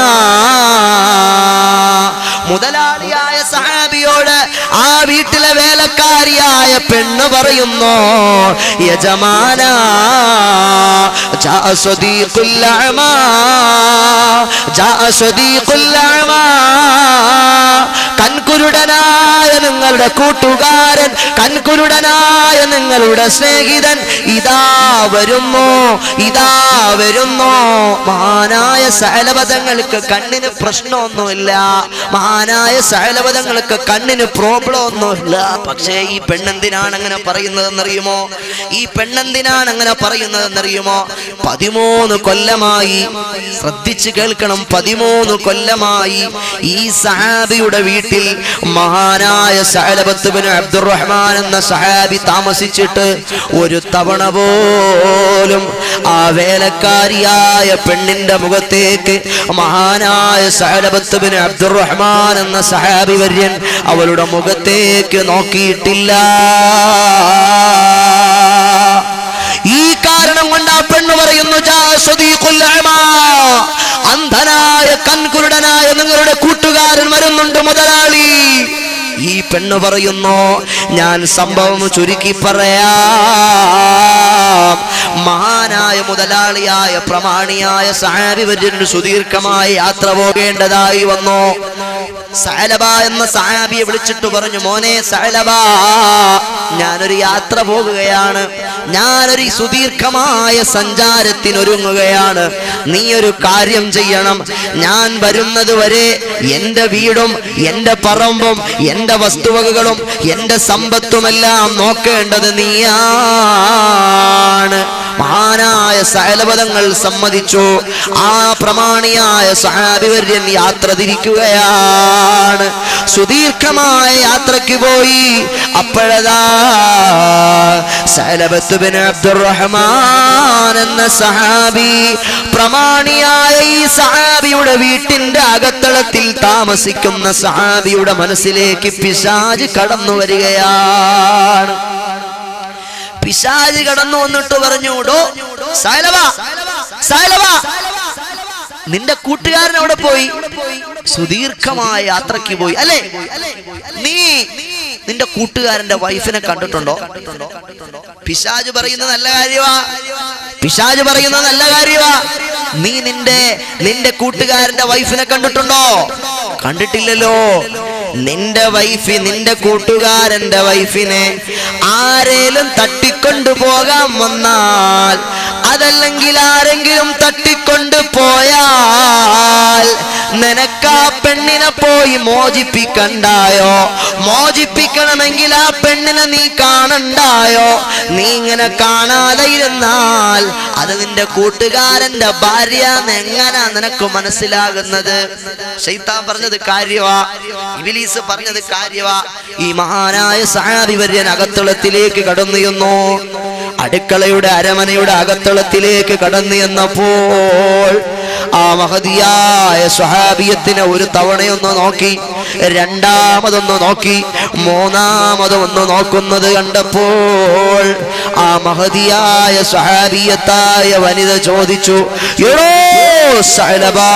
മുതലാളിയായ സഹാബിയോട് ആ വീട്ടിലെ വേലക്കാരിയായ പെണ്ണ് പറയുന്നു യജമാന جاء صديق الأعمى جاء صديق الأعمى കൺകുരുടനായ നിങ്ങളുടെ കൂട്ടുകാരൻ കൺകുരുടനായ നിങ്ങളുടെ സ്നേഹിതൻ ഇതാ വരുന്നു ഇതാ വരുന്നു മഹാനായ സഹലപദങ്ങൾക്ക് കണ്ണിന് പ്രശ്നമൊന്നുമില്ല മഹാനായ സഹലപദങ്ങൾക്ക് കണ്ണിന് പ്രോബ്ലം ഒന്നുമില്ല പക്ഷേ ഈ പെണ്ണെന്തിനാണ് അങ്ങനെ പറയുന്നതെന്നറിയുമോ ഈ പെണ്ണെന്തിനാണ് അങ്ങനെ പറയുന്നതെന്നറിയുമോ പതിമൂന്ന് കൊല്ലമായി ശ്രദ്ധിച്ച് കേൾക്കണം പതിമൂന്ന് കൊല്ലമായി ഈ സഹാബിയുടെ വീട്ടിൽ മഹാനായ സഹലബത്തുബിന് അബ്ദുറഹ്മാൻ എന്ന സഹാബി താമസിച്ചിട്ട് ഒരു തവണ പോലും ആ വേലക്കാരിയായ പെണ്ണിന്റെ മുഖത്തേക്ക് മഹാനായ സഹലബത്തുബിന് അബ്ദുറഹ്മാൻ എന്ന സഹാബി വര്യൻ അവളുടെ മുഖത്തേക്ക് നോക്കിയിട്ടില്ല ഈ കാരണം കൊണ്ട് ആ പെണ്ണ് പറയുന്നു "ജാ സ്വദീഖുൽ അഅ്മാ." അന്ധനായ കൺകുരുടനായ നിങ്ങളുടെ കൂട്ടുകാരൻ വരുന്നുണ്ട് മുതലാളി ഈ പെണ്ണ് പറയുന്നു ഞാൻ സംഭവം ചുരുക്കി പറയാം മഹാനായ മുതലാളിയായ പ്രമാണിയായ സഹാബി വര്യന് സുദീർഘമായ യാത്ര പോകേണ്ടതായി വന്നു സഹലബ എന്ന സഹാബിയെ വിളിച്ചിട്ട് പറഞ്ഞു മോനെ സഹലബ ഞാനൊരു യാത്ര പോകുകയാണ് ഞാനൊരു സുദീർഘമായ സഞ്ചാരത്തിനൊരുങ്ങുകയാണ് നീ ഒരു കാര്യം ചെയ്യണം ഞാൻ വരുന്നത് വരെ എന്റെ വീടും എന്റെ പറമ്പും എന്റെ വസ്തുവകകളും എന്റെ സമ്പത്തുമെല്ലാം നോക്കേണ്ടത് നീയാണ് മഹാനായ സഹലപദങ്ങൾ സമ്മതിച്ചു ആ പ്രമാണിയായ സഹാബിവര്യൻ യാത്ര തിരിക്കുകയാണ് സുദീർഘമായ യാത്രയ്ക്ക് പോയി അപ്പോഴതാ സഹലബത്ത് ബിൻ അബ്ദുറഹ്മാൻ എന്ന സഹാബി പ്രമാണിയായ ഈ സഹാബിയുടെ വീട്ടിന്റെ അകത്തളത്തിൽ താമസിക്കുന്ന സഹാബിയുടെ മനസ്സിലേക്ക് പിശാജ് കടന്നു വരികയാണ് പിശാജ് കടന്നു വന്നിട്ട് പറഞ്ഞു "ഡോ, സൈലവ, സൈലവ, നിന്റെ കൂട്ടുകാരൻ അവിടെ പോയി സുദീർഘമായ യാത്രയ്ക്ക് പോയി അല്ലേ നീ നിന്റെ കൂട്ടുകാരന്റെ വൈഫിനെ കണ്ടിട്ടുണ്ടോ പിശാജ് പറയുന്ന നല്ല കാര്യമാ പിശാജ് പറയുന്ന നല്ല കാര്യമാ നീ നിന്റെ നിന്റെ കൂട്ടുകാരന്റെ വൈഫിനെ കണ്ടിട്ടുണ്ടോ കണ്ടിട്ടില്ലല്ലോ നിന്റെ വൈഫ് നിന്റെ കൂട്ടുകാരന്റെ വൈഫിനെ ആരേലും തട്ടിക്കൊണ്ടു പോകാൻ വന്നാൽ അതല്ലെങ്കിൽ ആരെങ്കിലും തട്ടിക്കൊണ്ടു പോയാൽ നിനക്കാ പെണ്ണിനെ പോയി മോചിപ്പിക്കണ്ടായോ മോചിപ്പിക്കണമെങ്കിൽ ആ പെണ്ണിനെ നീ കാണണ്ടായോ നീ ഇങ്ങനെ കാണാതെ ഇരുന്നാൽ അത് നിന്റെ കൂട്ടുകാരന്റെ ഭാര്യ എങ്ങനാ നിനക്ക് മനസ്സിലാകുന്നത് ഷെയ്ത്താൻ പറഞ്ഞത് കാര്യവാ ഇബിലീസ് പറഞ്ഞത് കാര്യവാ ഈ മഹാനായ സഹാബി വര്യൻ അകത്തളത്തിലേക്ക് കടന്നു ചെന്നു അടുക്കളയുടെ അരമനയുടെ അകത്തളത്തിലേക്ക് കടന്നു ചെന്നപ്പോൾ ആ മഹതിയായ സ്വഹാബിയത്തിനെ ഒരു തവണയൊന്ന് നോക്കി രണ്ടാമതൊന്ന് നോക്കി മൂന്നാമതും ഒന്ന് നോക്കുന്നത് കണ്ടപ്പോൾ ആ മഹതിയായ സ്വഹാബിയത്തായ വനിത ചോദിച്ചു എടോ സലബാ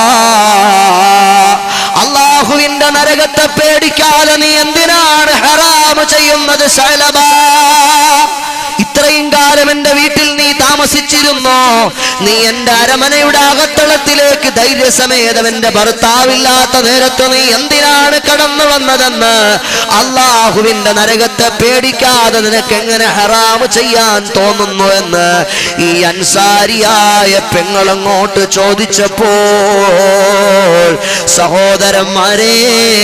അള്ളാഹുവിന്റെ നരകത്തെ പേടിക്കാതെ നീ എന്തിനാണ് ഹറാമ് ചെയ്യുന്നത് സലബാ ഇത്രയും കാലം എന്റെ വീട്ടിൽ നീ താമസിച്ചിരുന്നോ നീ എന്റെ അരമനയുടെ അകത്തളത്തിലേക്ക് ധൈര്യസമേതം എന്റെ ഭർത്താവില്ലാത്ത നേരത്ത് നീ എന്തിനാണ് കടന്നു വന്നതെന്ന് അള്ളാഹുവിന്റെ നരകത്തെ പേടിക്കാതെ നിനക്ക് എങ്ങനെ ഹറാമ് ചെയ്യാൻ തോന്നുന്നു എന്ന് ഈ അൻസാരിയായ പെങ്ങളങ്ങോട്ട് ചോദിച്ചപ്പോൾ സഹോദരന്മാരെ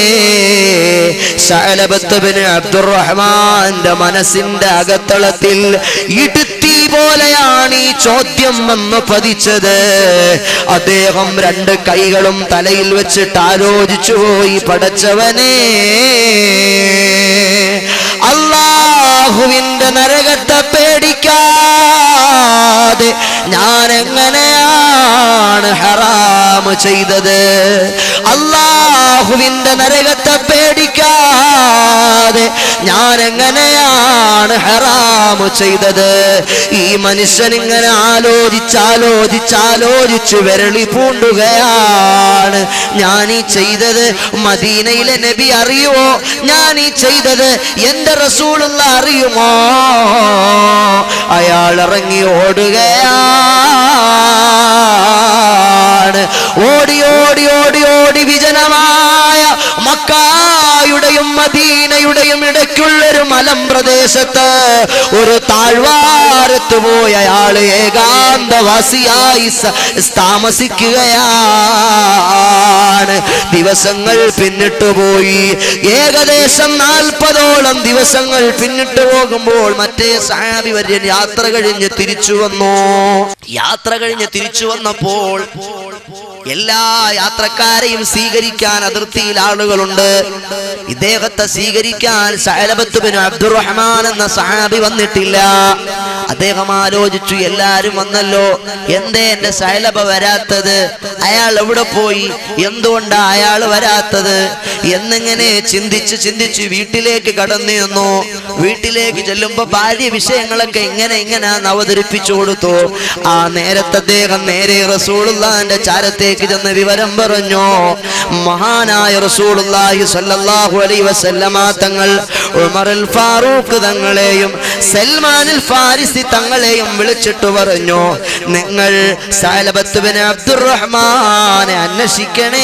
ശഅലബത്തുബ്നു അബ്ദുറഹ്മാന്റെ മനസ്സിന്റെ അകത്തളത്തിൽ ഇടുത്തി പോലെയാണ് ഈ ചോദ്യം വന്ന് പതിച്ചത് അദ്ദേഹം രണ്ട് കൈകളും തലയിൽ വെച്ചിട്ട് ആലോചിച്ചു പോയി പടച്ചവനെ അള്ളാഹുവിന്റെ നരകത്തെ പേടിക്കാതെ ഞാൻ എങ്ങനെയാണ് ഹറാമ് ചെയ്തത് അള്ളാഹുവിന്റെ നരകത്തെ പേടിക്കാതെ ഞാൻ എങ്ങനെയാണ് ഹറാമ് ചെയ്തത് ഈ മനുഷ്യൻ ഇങ്ങനെ ആലോചിച്ചാലോചിച്ചാലോചിച്ച് വിരളി പൂണ്ടുകയാണ് ഞാൻ ഈ ചെയ്തത് മദീനയിലെ നബി അറിയുമോ ഞാൻ ഈ ചെയ്തത് എന്റെ റസൂലുള്ള അറിയുമോ അയാൾ ഇറങ്ങി ഓടുകയാണ് ഓടി ഓടി ഓടി ഓടി വിജനമായ മക്കായുടെയും മദീനയുടെയും ഇടയ്ക്കുള്ളൊരു മലം പ്രദേശത്ത് ഒരു താഴ്വാരത്ത് പോയ അയാള് ഏകാന്തവാസിയായി സ- താമസിക്കുകയാണ് ദിവസങ്ങൾ പിന്നിട്ട് പോയി ഏകദേശം നാൽപ്പതോളം ദിവസങ്ങൾ പിന്നിട്ട് പോകുമ്പോൾ മറ്റേ സാബി വര്യൻ യാത്ര കഴിഞ്ഞ് തിരിച്ചു വന്നു യാത്ര കഴിഞ്ഞ് തിരിച്ചു വന്നപ്പോൾ എല്ലാ യാത്രക്കാരെയും സ്വീകരിക്കാൻ അതിർത്തിയിൽ ആളുകളുണ്ട് ഇദ്ദേഹത്തെ സ്വീകരിക്കാൻ സഹലബത്തുബിന് അബ്ദുറഹ്മാൻ എന്ന സഹാബി വന്നിട്ടില്ല അദ്ദേഹം ആലോചിച്ചു എല്ലാരും വന്നല്ലോ എന്തേ എന്റെ സഹലബ വരാത്തത് അയാൾ എവിടെ പോയി എന്തുകൊണ്ടാ അയാൾ വരാത്തത് എന്നിങ്ങനെ ചിന്തിച്ച് ചിന്തിച്ച് വീട്ടിലേക്ക് കടന്നു ചെന്നു വീട്ടിലേക്ക് ചെല്ലുമ്പോ ഭാര്യ വിഷയങ്ങളൊക്കെ ഇങ്ങനെ ഇങ്ങനെ അവതരിപ്പിച്ചു കൊടുത്തു ആ നേരത്തെ അദ്ദേഹം നേരെ റസൂളുള്ളാന്റെ ചാരത്തേക്ക് ചെന്ന് വിവരം പറഞ്ഞു മഹാനായ റസൂലുള്ളാഹി സ്വല്ലല്ലാഹു അലൈഹി വസല്ലമ തങ്ങൾ ഉമറുൽ ഫാറൂഖ് തങ്ങളെയും സൽമാനുൽ ഫാരിസി തങ്ങളെയും വിളിച്ചിട്ട് പറഞ്ഞു നിങ്ങൾ സാലബത്ത് ബിൻ അബ്ദുറഹ്മാനെ അന്വേഷിക്കണേ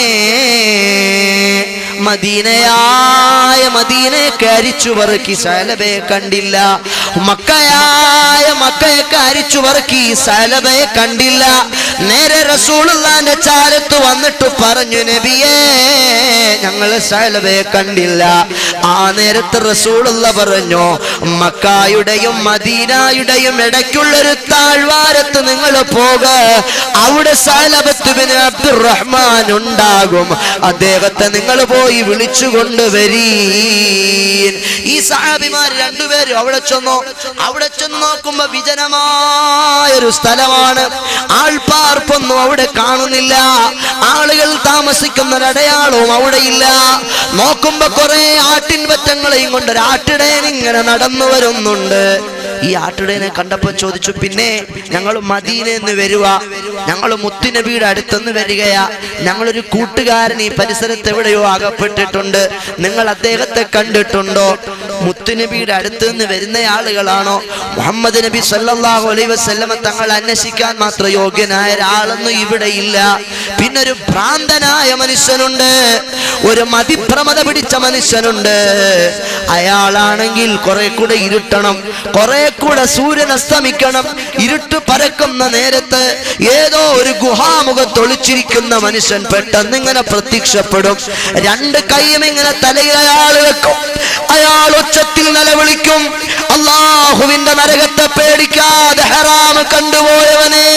മദീനയായ മദീനയെ കരിച്ചു പറക്കി സലബയെ കണ്ടില്ല മക്കയായ മക്കയെ കരിച്ചു പറക്കി സലബയെ കണ്ടില്ല നേരെ റസൂലുള്ളാന്റെ ചാരത്ത് വന്നിട്ട് പറഞ്ഞു നബിയേ ഞങ്ങൾ സലബയെ കണ്ടില്ല ആ നേരത്ത് റസൂലുള്ള പറഞ്ഞു മക്കായുടെയും മദീനായുടെയും ഇടയ്ക്കുള്ളൊരു താഴ്വാരത്ത് നിങ്ങൾ പോക അവിടെ സലബത്ത് ബിൻ അബ്ദുറഹ്മാൻ ഉണ്ടാകും അദ്ദേഹത്തെ നിങ്ങൾ പോയി വിളിച്ചു കൊണ്ടുവരീൻ ഈ സഹാബിമാർ രണ്ടുപേരും അവിടെ ചെന്നു അവിടെ ചെന്ന് നോക്കുമ്പോ വിജനമായ ഒരു സ്ഥലമാണ് ആൾപ്പാർപ്പൊന്നും അവിടെ കാണുന്നില്ല ആളുകൾ താമസിക്കുന്ന ഒരടയാളവും അവിടെ ഇല്ല നോക്കുമ്പോ കുറെ ആട്ടിൻ പറ്റങ്ങളെയും കൊണ്ട് ഒരു ആട്ടിടയൻ ഇങ്ങനെ നടന്നു വരുന്നുണ്ട് ഈ ആട്ടിടയനെ കണ്ടപ്പോ ചോദിച്ചു പിന്നെ ഞങ്ങൾ മദീനെന്ന് വരുക ഞങ്ങൾ മുത്തുനബിയുടെ അടുത്തുനിന്ന് വരികയാ ഞങ്ങളൊരു കൂട്ടുകാരൻ ഈ പരിസരത്ത് എവിടെയോ അകപ്പെട്ടിട്ടുണ്ട് നിങ്ങൾ അദ്ദേഹത്തെ കണ്ടിട്ടുണ്ടോ മുത്തുനബിയുടെ അടുത്ത് നിന്ന് വരുന്ന ആളുകളാണോ മുഹമ്മദ് നബി സല്ലല്ലാഹു അലൈഹി വസല്ലമ തങ്ങൾ അന്വേഷിക്കാൻ മാത്രം യോഗ്യനായ ഒരാളൊന്നും ഇവിടെ ഇല്ല പിന്നെ ഒരു ഭ്രാന്തനായ മനുഷ്യനുണ്ട് ഒരു മതിഭ്രമത പിടിച്ച മനുഷ്യനുണ്ട് അയാളാണെങ്കിൽ കുറെ കൂടെ ഇരുട്ടണം കുറെ കൂടെ സൂര്യൻ അസ്തമിക്കണം ഇരുട്ട് പരക്കുന്ന നേരത്ത് ഏതോ ഒരു ഗുഹാമുഖത്ത് ഒളിച്ചിരിക്കുന്ന മനുഷ്യൻ പെട്ടെന്ന് ഇങ്ങനെ പ്രത്യക്ഷപ്പെടും രണ്ട് കൈയും ഇങ്ങനെ തലയിൽ അയാൾ വെക്കും അയാൾ ഉച്ചത്തിൽ നിലവിളിക്കും അള്ളാഹുവിന്റെ നരകത്തെ പേടിക്കാതെ ഹറാമ് കണ്ടുപോയവനേ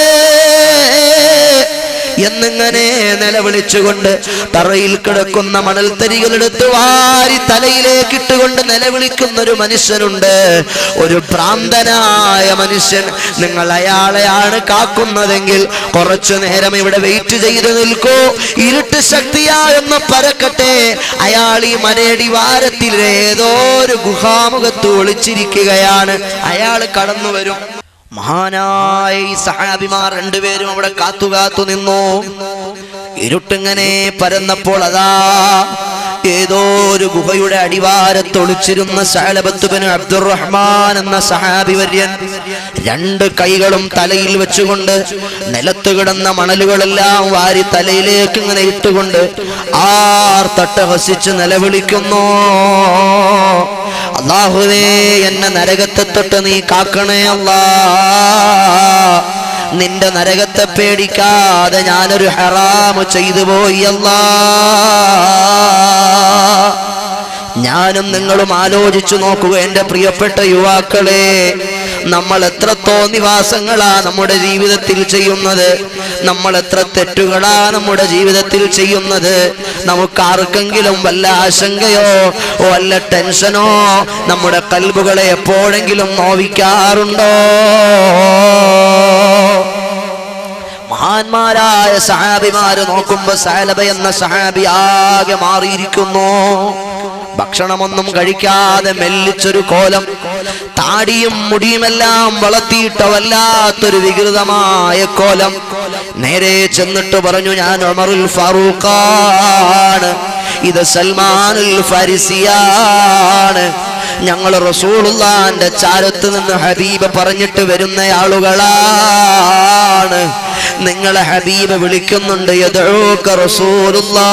എന്നിങ്ങനെ നിലവിളിച്ചുകൊണ്ട് തറയിൽ കിടക്കുന്ന മണൽത്തരികളെടുത്ത് വാരി തലയിലേക്ക് ഇട്ടുകൊണ്ട് നിലവിളിക്കുന്ന ഒരു മനുഷ്യനുണ്ട് ഒരു ഭ്രാന്തനായ മനുഷ്യൻ നിങ്ങൾ അയാളെയാണ് കാക്കുന്നതെങ്കിൽ കുറച്ചു നേരം ഇവിടെ വെയിറ്റ് ചെയ്ത് നിൽക്കൂ ഇരുട്ട് ശക്തിയായൊന്ന് പരക്കട്ടെ അയാൾ ഈ മലയടി വാരത്തിൽ ഏതോ ഒരു ഗുഹാമുഖത്ത് ഒളിച്ചിരിക്കുകയാണ് അയാൾ കടന്നു വരും മഹാനായ ഈ സഹാബിമാർ രണ്ടുപേരും അവിടെ കാത്തു കാത്തു നിന്നു ഇരുട്ടിങ്ങനെ പരന്നപ്പോൾ അതാ ഏതോ ഒരു ഗുഹയുടെ അടിവാരത്തൊളിച്ചിരുന്ന സഹലബത്തുബിന് അബ്ദുറഹ്മാൻ എന്ന സഹാബി വര്യൻ രണ്ട് കൈകളും തലയിൽ വെച്ചുകൊണ്ട് നിലത്ത് കിടന്ന മണലുകളെല്ലാം വാരി തലയിലേക്ക് ഇങ്ങനെ ഇട്ടുകൊണ്ട് ആർ തട്ടഹസിച്ച് നിലവിളിക്കുന്നു അള്ളാഹുവേ എന്നെ നരകത്തെ തൊട്ട് നീ കാക്കണേ അല്ലാ നിന്റെ നരകത്തെ പേടിക്കാതെ ഞാനൊരു ഹറാമ് ചെയ്തു പോയി അല്ലാ ഞാനും നിങ്ങളും ആലോചിച്ചു നോക്കുക എന്റെ പ്രിയപ്പെട്ട യുവാക്കളെ നമ്മൾ എത്ര തോന്നിവാസങ്ങളാ നമ്മുടെ ജീവിതത്തിൽ ചെയ്യുന്നത് നമ്മൾ എത്ര തെറ്റുകളാ നമ്മുടെ ജീവിതത്തിൽ ചെയ്യുന്നത് നമുക്ക് ആർക്കെങ്കിലും വല്ല ആശങ്കയോ വല്ല ടെൻഷനോ നമ്മുടെ കൽബുകളെ എപ്പോഴെങ്കിലും നോവിക്കാറുണ്ടോ മഹാന്മാരായ സഹാബിമാര് നോക്കുമ്പോ സാലബ എന്ന സഹാബി ആകെ മാറിയിരിക്കുന്നു ഭക്ഷണമൊന്നും കഴിക്കാതെ മെല്ലിച്ചൊരു കോലം താടിയും മുടിയുമെല്ലാം വളർത്തിയിട്ട വല്ലാത്തൊരു വികൃതമായ കോലം നേരെ ചെന്നിട്ട് പറഞ്ഞു ഞാൻ ഉമറുൽ ഫാറൂഖാണ് ഇത് സൽമാനുൽ ഫാരിസിയാണ് ഞങ്ങൾ റസൂലുള്ളാന്റെ ചാരത്ത് നിന്ന് ഹബീബ് പറഞ്ഞിട്ട് വരുന്ന ആളുകളാണ് നിങ്ങളെ ഹബീബ് വിളിക്കുന്നുണ്ട് യദഊക റസൂലുള്ളാ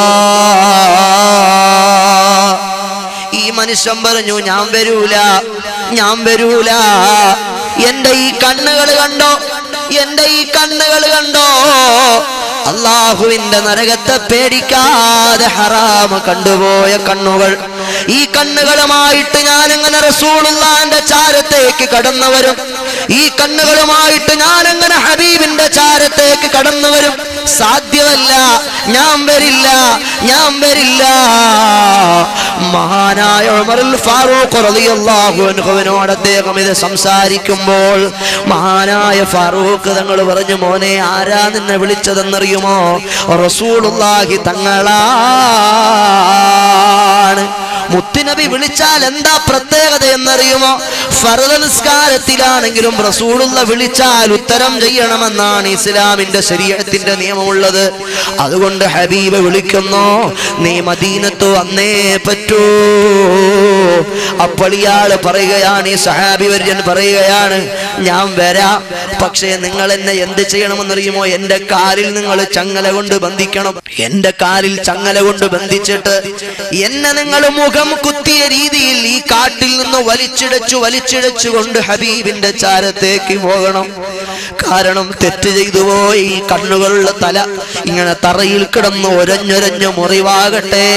ഈ മനുഷ്യൻ പറഞ്ഞു ഞാൻ വരൂല ഞാൻ വരൂല എന്റെ ഈ കണ്ണുകൾ കണ്ടോ എന്റെ ഈ കണ്ണുകൾ കണ്ടോ അള്ളാഹുവിന്റെ നരകത്തെ പേടിക്കാതെ ഹറാമ് കണ്ടുപോയ കണ്ണുകൾ ഈ കണ്ണുകളുമായിട്ട് ഞാൻ എങ്ങനെ റസൂളുള്ളാന്റെ ചാരത്തേക്ക് കടന്നു വരും ഈ കണ്ണുകളുമായിട്ട് ഞാൻ എങ്ങനെ ഹബീബിന്റെ ചാരത്തേക്ക് കടന്നു വരും സാധ്യമല്ല ഞാൻ വരില്ല ഞാൻ വരില്ല മഹാനായ ഉമറുൽ ഫാറൂഖ് റളിയല്ലാഹു അൻഹുവിനോട് അദ്ദേഹം ഇത് സംസാരിക്കുമ്പോൾ മഹാനായ ഫാറൂഖ് തങ്ങൾ പറഞ്ഞു മോനെ ആരാ നിന്നെ വിളിച്ചതെന്നറിയുമോ റസൂലുള്ളാഹി തങ്ങളാണ് മുത്തുനബി വിളിച്ചാൽ എന്താ പ്രത്യേകത എന്നറിയുമോ ഫർദ നിസ്കാരത്തിലാണെങ്കിലും റസൂലുള്ള വിളിച്ചാൽ ഉത്തരം ചെയ്യണമെന്നാണ് ഇസ്ലാമിന്റെ ശരീരത്തിന്റെ നിയമമുള്ളത് അതുകൊണ്ട് ഹബീബ് വിളിക്കുന്നു നീ മദീനത്ത് വന്നേ പറ്റൂ അപ്പോൾ ഇയാള് പറയുകയാണ് ഈ സഹാബി വര്യൻ പറയുകയാണ് ഞാൻ വരാം പക്ഷേ നിങ്ങൾ എന്നെ എന്ത് ചെയ്യണമെന്നറിയുമോ എന്റെ കാലിൽ നിങ്ങൾ ചങ്ങല കൊണ്ട് ബന്ധിക്കണം എന്റെ കാലിൽ ചങ്ങല കൊണ്ട് ബന്ധിച്ചിട്ട് എന്നെ നിങ്ങൾ മുഖം കുത്തിയ രീതിയിൽ ഈ കാട്ടിൽ നിന്ന് വലിച്ചിടച്ചു വലിച്ചിടച്ചു കൊണ്ട് ഹബീബിന്റെ ചാരത്തേക്ക് പോകണം കാരണം തെറ്റ് ചെയ്തു പോയി ഈ കണ്ണുകളുള്ള തല ഇങ്ങനെ തറയിൽ കിടന്ന് ഒരഞ്ഞൊരഞ്ഞു മുറിവാകട്ടെ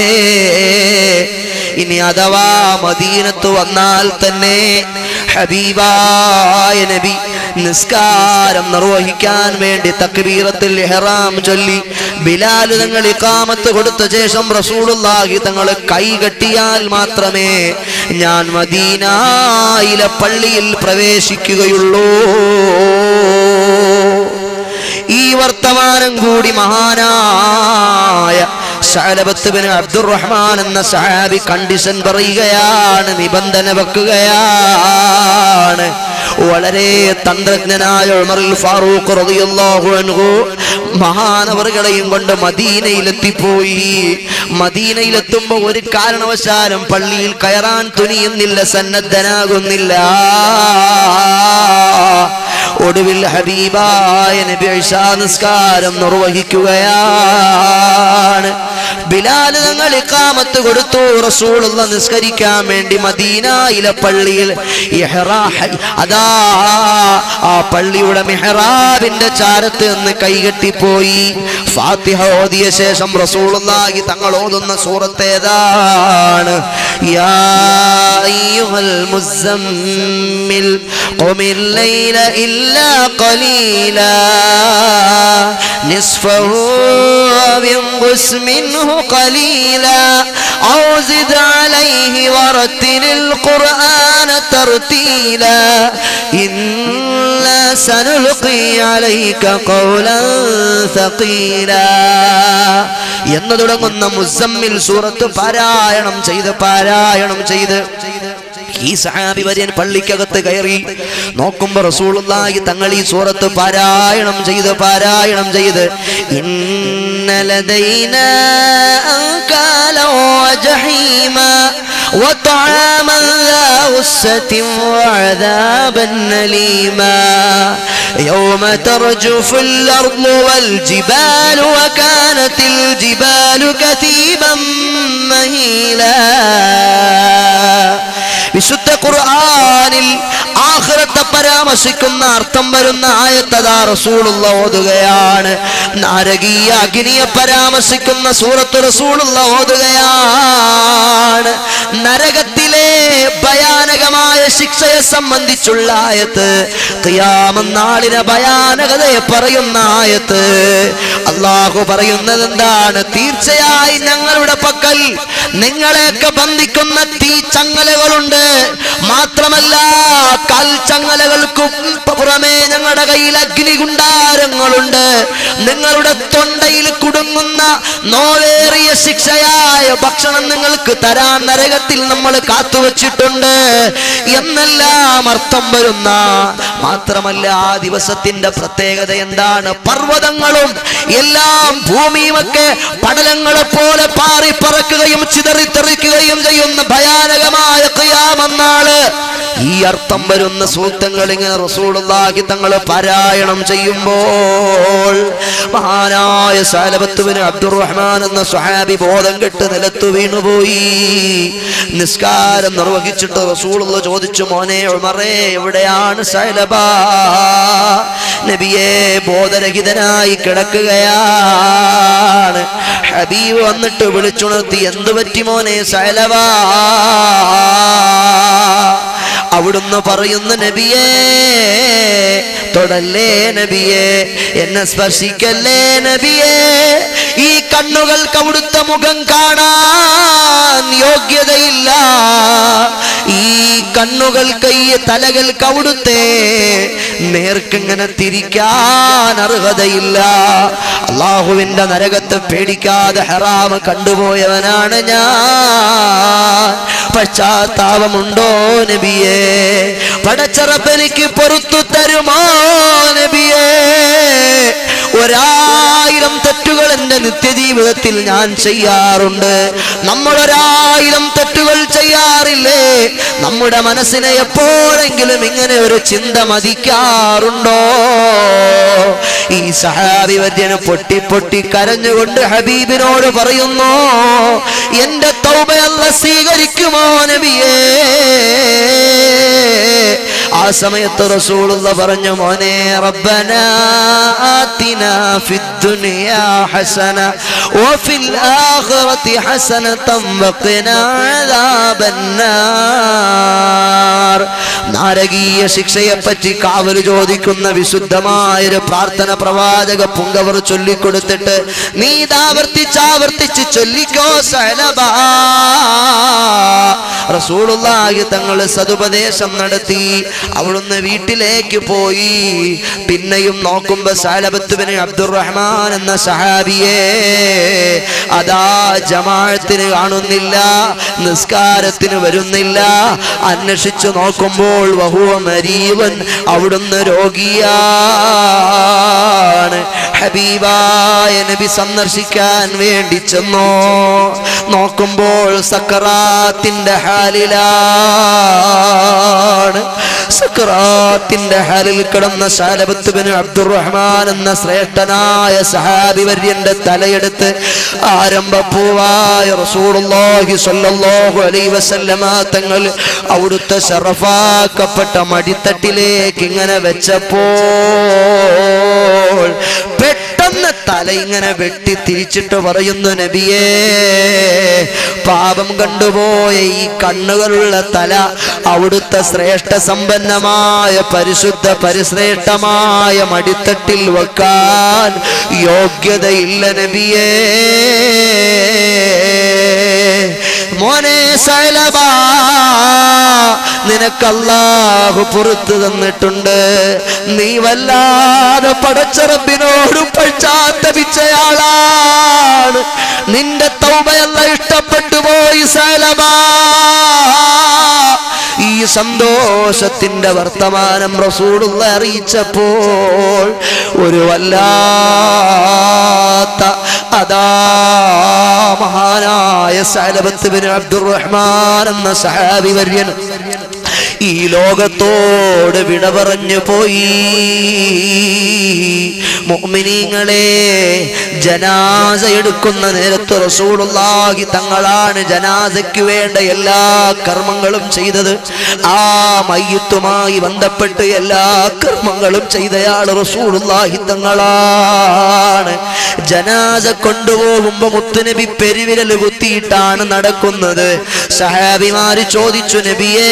ഇനി അഥവാ മദീനത്ത് വന്നാൽ തന്നെ ഹബീബായ നബി നിസ്കാരം നിർവഹിക്കാൻ വേണ്ടി തക്ബീറത്തിൽ ഇഹ്റാം ചൊല്ലി ബിലാൽ തങ്ങൾ ഇഖാമത്ത് കൊടുത്ത ശേഷം റസൂലുള്ളാഹി തങ്ങൾ കൈ കെട്ടിയാൽ മാത്രമേ ഞാൻ മദീനായിലെ പള്ളിയിൽ പ്രവേശിക്കുകയുള്ളൂ ഈ വർത്തമാനം കൂടി മഹാനായ ശഅലബത്ത് ബിൻ അബ്ദുറഹ്മാൻ എന്ന സഹാബി കണ്ടീഷൻ പറയുകയാണ് നിബന്ധന വെക്കുകയാണ് വളരെ തന്ത്രജ്ഞനായ ഉമറുൽ ഫാറൂഖ് റളിയല്ലാഹു അൻഹു മഹാനവറുകളെയും കൊണ്ട് മദീനയിലെത്തിപ്പോയി മദീനയിലെത്തുമ്പോ ഒരു കാരണവശാലും പള്ളിയിൽ കയറാൻ തുനിയുന്നില്ല സന്നദ്ധനാകുന്നില്ല ഒടുവിൽ ഹബീബായ നബി ഇശാ നിസ്കാരം നിർവഹിക്കുകയാണ് ബിലാൽ തങ്ങൾ ഇക്കാമത്ത് കൊടുത്തു റസൂലുള്ള നിസ്കരിക്കാൻ വേണ്ടി മദീനയിലെ പള്ളിയിൽ ഇഹ്റാ- അതാ ആ പള്ളിയുടെ മെഹ്റാബിന്റെ ചാരത്ത് നിന്ന് കൈകെട്ടിപ്പോയി ഫാത്തിഹ ഓതിയ ശേഷം റസൂലുള്ളാഹി തങ്ങൾ ഓതുന്ന സൂറത്ത് ഏതാണ് യാ അയ്യുഹൽ മുസമ്മിൽ ഖുമിൽ ലൈല ഇല്ലാ ഖലീലാ നിസ്ഫഹു وانقص منه قليلا أو زد عليه ورتل القرآن ترتيلا إنا سنلقي عليك قولا ثقيلا എന്ന് തുടങ്ങുന്ന മുസമ്മിൽ സൂറത്ത് പാരായണം ചെയ്ത് പാരായണം ചെയ്ത് ഈ സഹാബി വര്യൻ പള്ളിക്കകത്ത് കയറി നോക്കുമ്പോ റസൂലുള്ളാഹി തങ്ങൾ ഈ സൂറത്ത് പാരായണം ചെയ്ത് പാരായണം ചെയ്ത് ഇന്നലദൈന അൻകാല വജഹീമ وطعاما ذا غصة وعذابا أليما يوم ترجف الأرض والجبال وكانت الجبال كثيبا مهيلا വിശുദ്ധ ഖുർആനിൽ ആഖിറത്തെ പരാമർശിക്കുന്ന അർത്ഥം വരുന്ന ആയത്തതാ റസൂലുള്ള ഓതുകയാണ് നാരകീയ അഗ്നിയെ പരാമർശിക്കുന്ന സൂറത്ത് റസൂലുള്ള ഓതുകയാണ് നരകത്തിലെ ഭയാനകമായ ശിക്ഷയെ സംബന്ധിച്ചുള്ള ആയത്ത് ഖിയാമം നാളിനെ ഭയാനകതയെ പറയുന്ന ആയത്ത് അള്ളാഹു പറയുന്നത് എന്താണ് തീർച്ചയായും ഞങ്ങളുടെ പക്കൽ നിങ്ങളെയൊക്കെ ബന്ധിക്കുന്ന തീ ചങ്ങലകളുണ്ട് മാത്രമല്ല കൽച്ചങ്ങലകൾക്ക് പുറമേ ഞങ്ങളുടെ കയ്യിൽ അഗ്നികുണ്ടാരങ്ങളുണ്ട് നിങ്ങളുടെ തൊണ്ടയിൽ കുടുങ്ങുന്ന നോവേറിയ ശിക്ഷയായ ഭക്ഷണം നിങ്ങൾക്ക് തരാൻ നരകത്തിൽ നമ്മൾ കാത്തുവച്ചിട്ടുണ്ട് എന്നെല്ലാം അർത്ഥം വരുന്ന മാത്രമല്ല ആ ദിവസത്തിന്റെ പ്രത്യേകത എന്താണ് പർവ്വതങ്ങളും എല്ലാം ഭൂമിയുമൊക്കെ പടലങ്ങളെ പോലെ പാറി പറക്കുകയും ചിതറിത്തെറിക്കുകയും ചെയ്യുന്ന ഭയാനകമായ ക്രിയാമെന്നാള് ഈ അർത്ഥം വരുന്ന സൂക്തങ്ങൾ ഇങ്ങനെ റസൂളുള്ളാഹി തങ്ങൾ പാരായണം ചെയ്യുമ്പോൾ മഹാനായ സാലബത്തുവിന് അബ്ദുറഹ്മാൻ എന്ന സ്വഹാബി ബോധം കെട്ട് നിലത്തു വീണുപോയി നിസ്കാരം നിർവഹിച്ചിട്ട് റസൂലുള്ള ചോദിച്ചു മോനെ ഉമറേ എവിടെയാണ് സൈലബ നബിയെ ബോധരഹിതനായി കിടക്കുകയാണ് ഹബീബ് വന്നിട്ട് വിളിച്ചുണർത്തി എന്തു പറ്റി മോനെ സൈലബ അവിടുന്ന് പറയുന്ന നബിയേ തൊടല്ലേ നബിയേ എന്നെ സ്പർശിക്കല്ലേ നബിയേ ഈ കണ്ണുകൾക്ക് അവിടുത്തെ മുഖം കാണാൻ യോഗ്യതയില്ല ഈ കണ്ണുകൾക്ക് ഈ തലകൾക്ക് അവിടുത്തെ നേർക്കിങ്ങനെ തിരിക്കാൻ അർഹതയില്ല അള്ളാഹുവിന്റെ നരകത്തെ പേടിക്കാതെ ഹറാമ് കണ്ടുപോയവനാണ് ഞാൻ പശ്ചാത്താപമുണ്ടോ നബിയേ പടച്ചറപ്പനിക്ക് പൊറത്തു തരുമോ നബിയേ ഒരായിരം തെറ്റുകൾ എന്റെ നിത്യജീവിതത്തിൽ ഞാൻ ചെയ്യാറുണ്ട് നമ്മൾ ഒരായിരം തെറ്റുകൾ ചെയ്യാറില്ലേ നമ്മുടെ മനസ്സിനെ എപ്പോഴെങ്കിലും ഇങ്ങനെ ഒരു ചിന്ത മതിക്കാറുണ്ടോ ഈ സഹാബി വര്യന് പൊട്ടി പൊട്ടി കരഞ്ഞുകൊണ്ട് ഹബീബിനോട് പറയുന്നു എന്റെ തൗബയല്ല സ്വീകരിക്കുമോ നബിയേ ആ സമയത്ത് റസൂലുള്ള പറഞ്ഞു മോനെ റബ്ബന ആതിനാ ഫിദ്ദുനിയാ ഹസന വഫിൽ ആഖിറതി ഹസനതൻ വഖിനാ അദാബന്നാർ നാരകീയ ശിക്ഷയെ പറ്റി കാവൽ ചോദിക്കുന്ന വിശുദ്ധമായൊരു പ്രാർത്ഥന പ്രവാചക പുങ്കവർ ചൊല്ലിക്കൊടുത്തിട്ട് നീ ഇതാവർത്തിച്ചാവർത്തിച്ച് ചൊല്ലിക്കോ സലബാ റസൂലുള്ളാഹി തങ്ങൾ സതുപദേശം നടത്തി അവിടുന്ന് വീട്ടിലേക്ക് പോയി പിന്നെയും നോക്കുമ്പോ സാലബത്തുബിന് അബ്ദുറഹ്മാൻ എന്ന സഹാബിയെ അതാ ജമാഅത്തിന് കാണുന്നില്ല നിസ്കാരത്തിന് വരുന്നില്ല അന്വേഷിച്ചു നോക്കുമ്പോൾ വഹുവ മരീവൻ അവിടുന്ന് രോഗിയാണ് ഹബീബായ നബി സന്ദർശിക്കാൻ വേണ്ടി ചെന്നോ നോക്കുമ്പോൾ സക്കറാത്തിന്റെ ഹാലിലാണ് സക്കറാത്തിന്റെ ഹാലിൽ കിടന്ന ശാലബത്ത് ബിൻ അബ്ദുറഹ്മാൻ എന്ന ശ്രേഷ്ഠനായ സഹാബി വര്യന്റെ തലയെടുത്ത് ആരംഭപ്പൂവായ റസൂലുള്ളാഹി സ്വല്ലല്ലാഹു അലൈഹി വസല്ലമ തങ്ങൾ അവിടുത്തെ ശറഫാക്കപ്പെട്ട മടിത്തട്ടിലേക്ക് ഇങ്ങനെ വെച്ചപ്പോൾ പെട്ടെന്ന് തല ഇങ്ങനെ വെട്ടി തിരിച്ചിട്ട് പറയുന്നു നബിയേ പാപം കണ്ടുപോയ ഈ കണ്ണുകളുള്ള തല അവിടുത്തെ ശ്രേഷ്ഠ സമ്പന്നമായ പരിശുദ്ധ പരിശ്രേഷ്ഠമായ മടിത്തട്ടിൽ വെക്കാൻ യോഗ്യതയില്ല നബിയേ മോനെ സൈലബ നിനക്കല്ലാഹു പുറത്തു തന്നിട്ടുണ്ട് നീ വല്ലാതെ പടച്ചറപ്പിനോട് പശ്ചാത്തപിച്ചയാളാണ് നിന്റെ തൗബയല്ല ഇഷ്ടപ്പെട്ടു പോയി സൈലബ ഈ സന്തോഷത്തിന്റെ വർത്തമാനം റസൂലുള്ള അറിയിച്ചപ്പോൾ ഒരു വല്ലാത്ത അതാ മഹാനായ സലബത്ത് ബിൻ അബ്ദുറഹ്മാൻ എന്ന സഹാബി വര്യൻ ഈ ലോകത്തോട് വിട പറഞ്ഞു പോയി മുഅ്മിനീങ്ങളെ ജനാസ എടുക്കുന്ന നേരത്ത് റസൂലുള്ളാഹി തങ്ങളാണ് ജനാസയ്ക്ക് വേണ്ട എല്ലാ കർമ്മങ്ങളും ചെയ്തത് ആ മയ്യത്തുമായി ബന്ധപ്പെട്ട് എല്ലാ കർമ്മങ്ങളും ചെയ്തയാൾ റസൂലുള്ളാഹി തങ്ങളാണ് ജനാസ കൊണ്ടുപോകുമ്പോ മുത്തുനബി പെരുവിരൽ കുത്തിയിട്ടാണ് നടക്കുന്നത് സഹാബിമാര് ചോദിച്ചു നബിയേ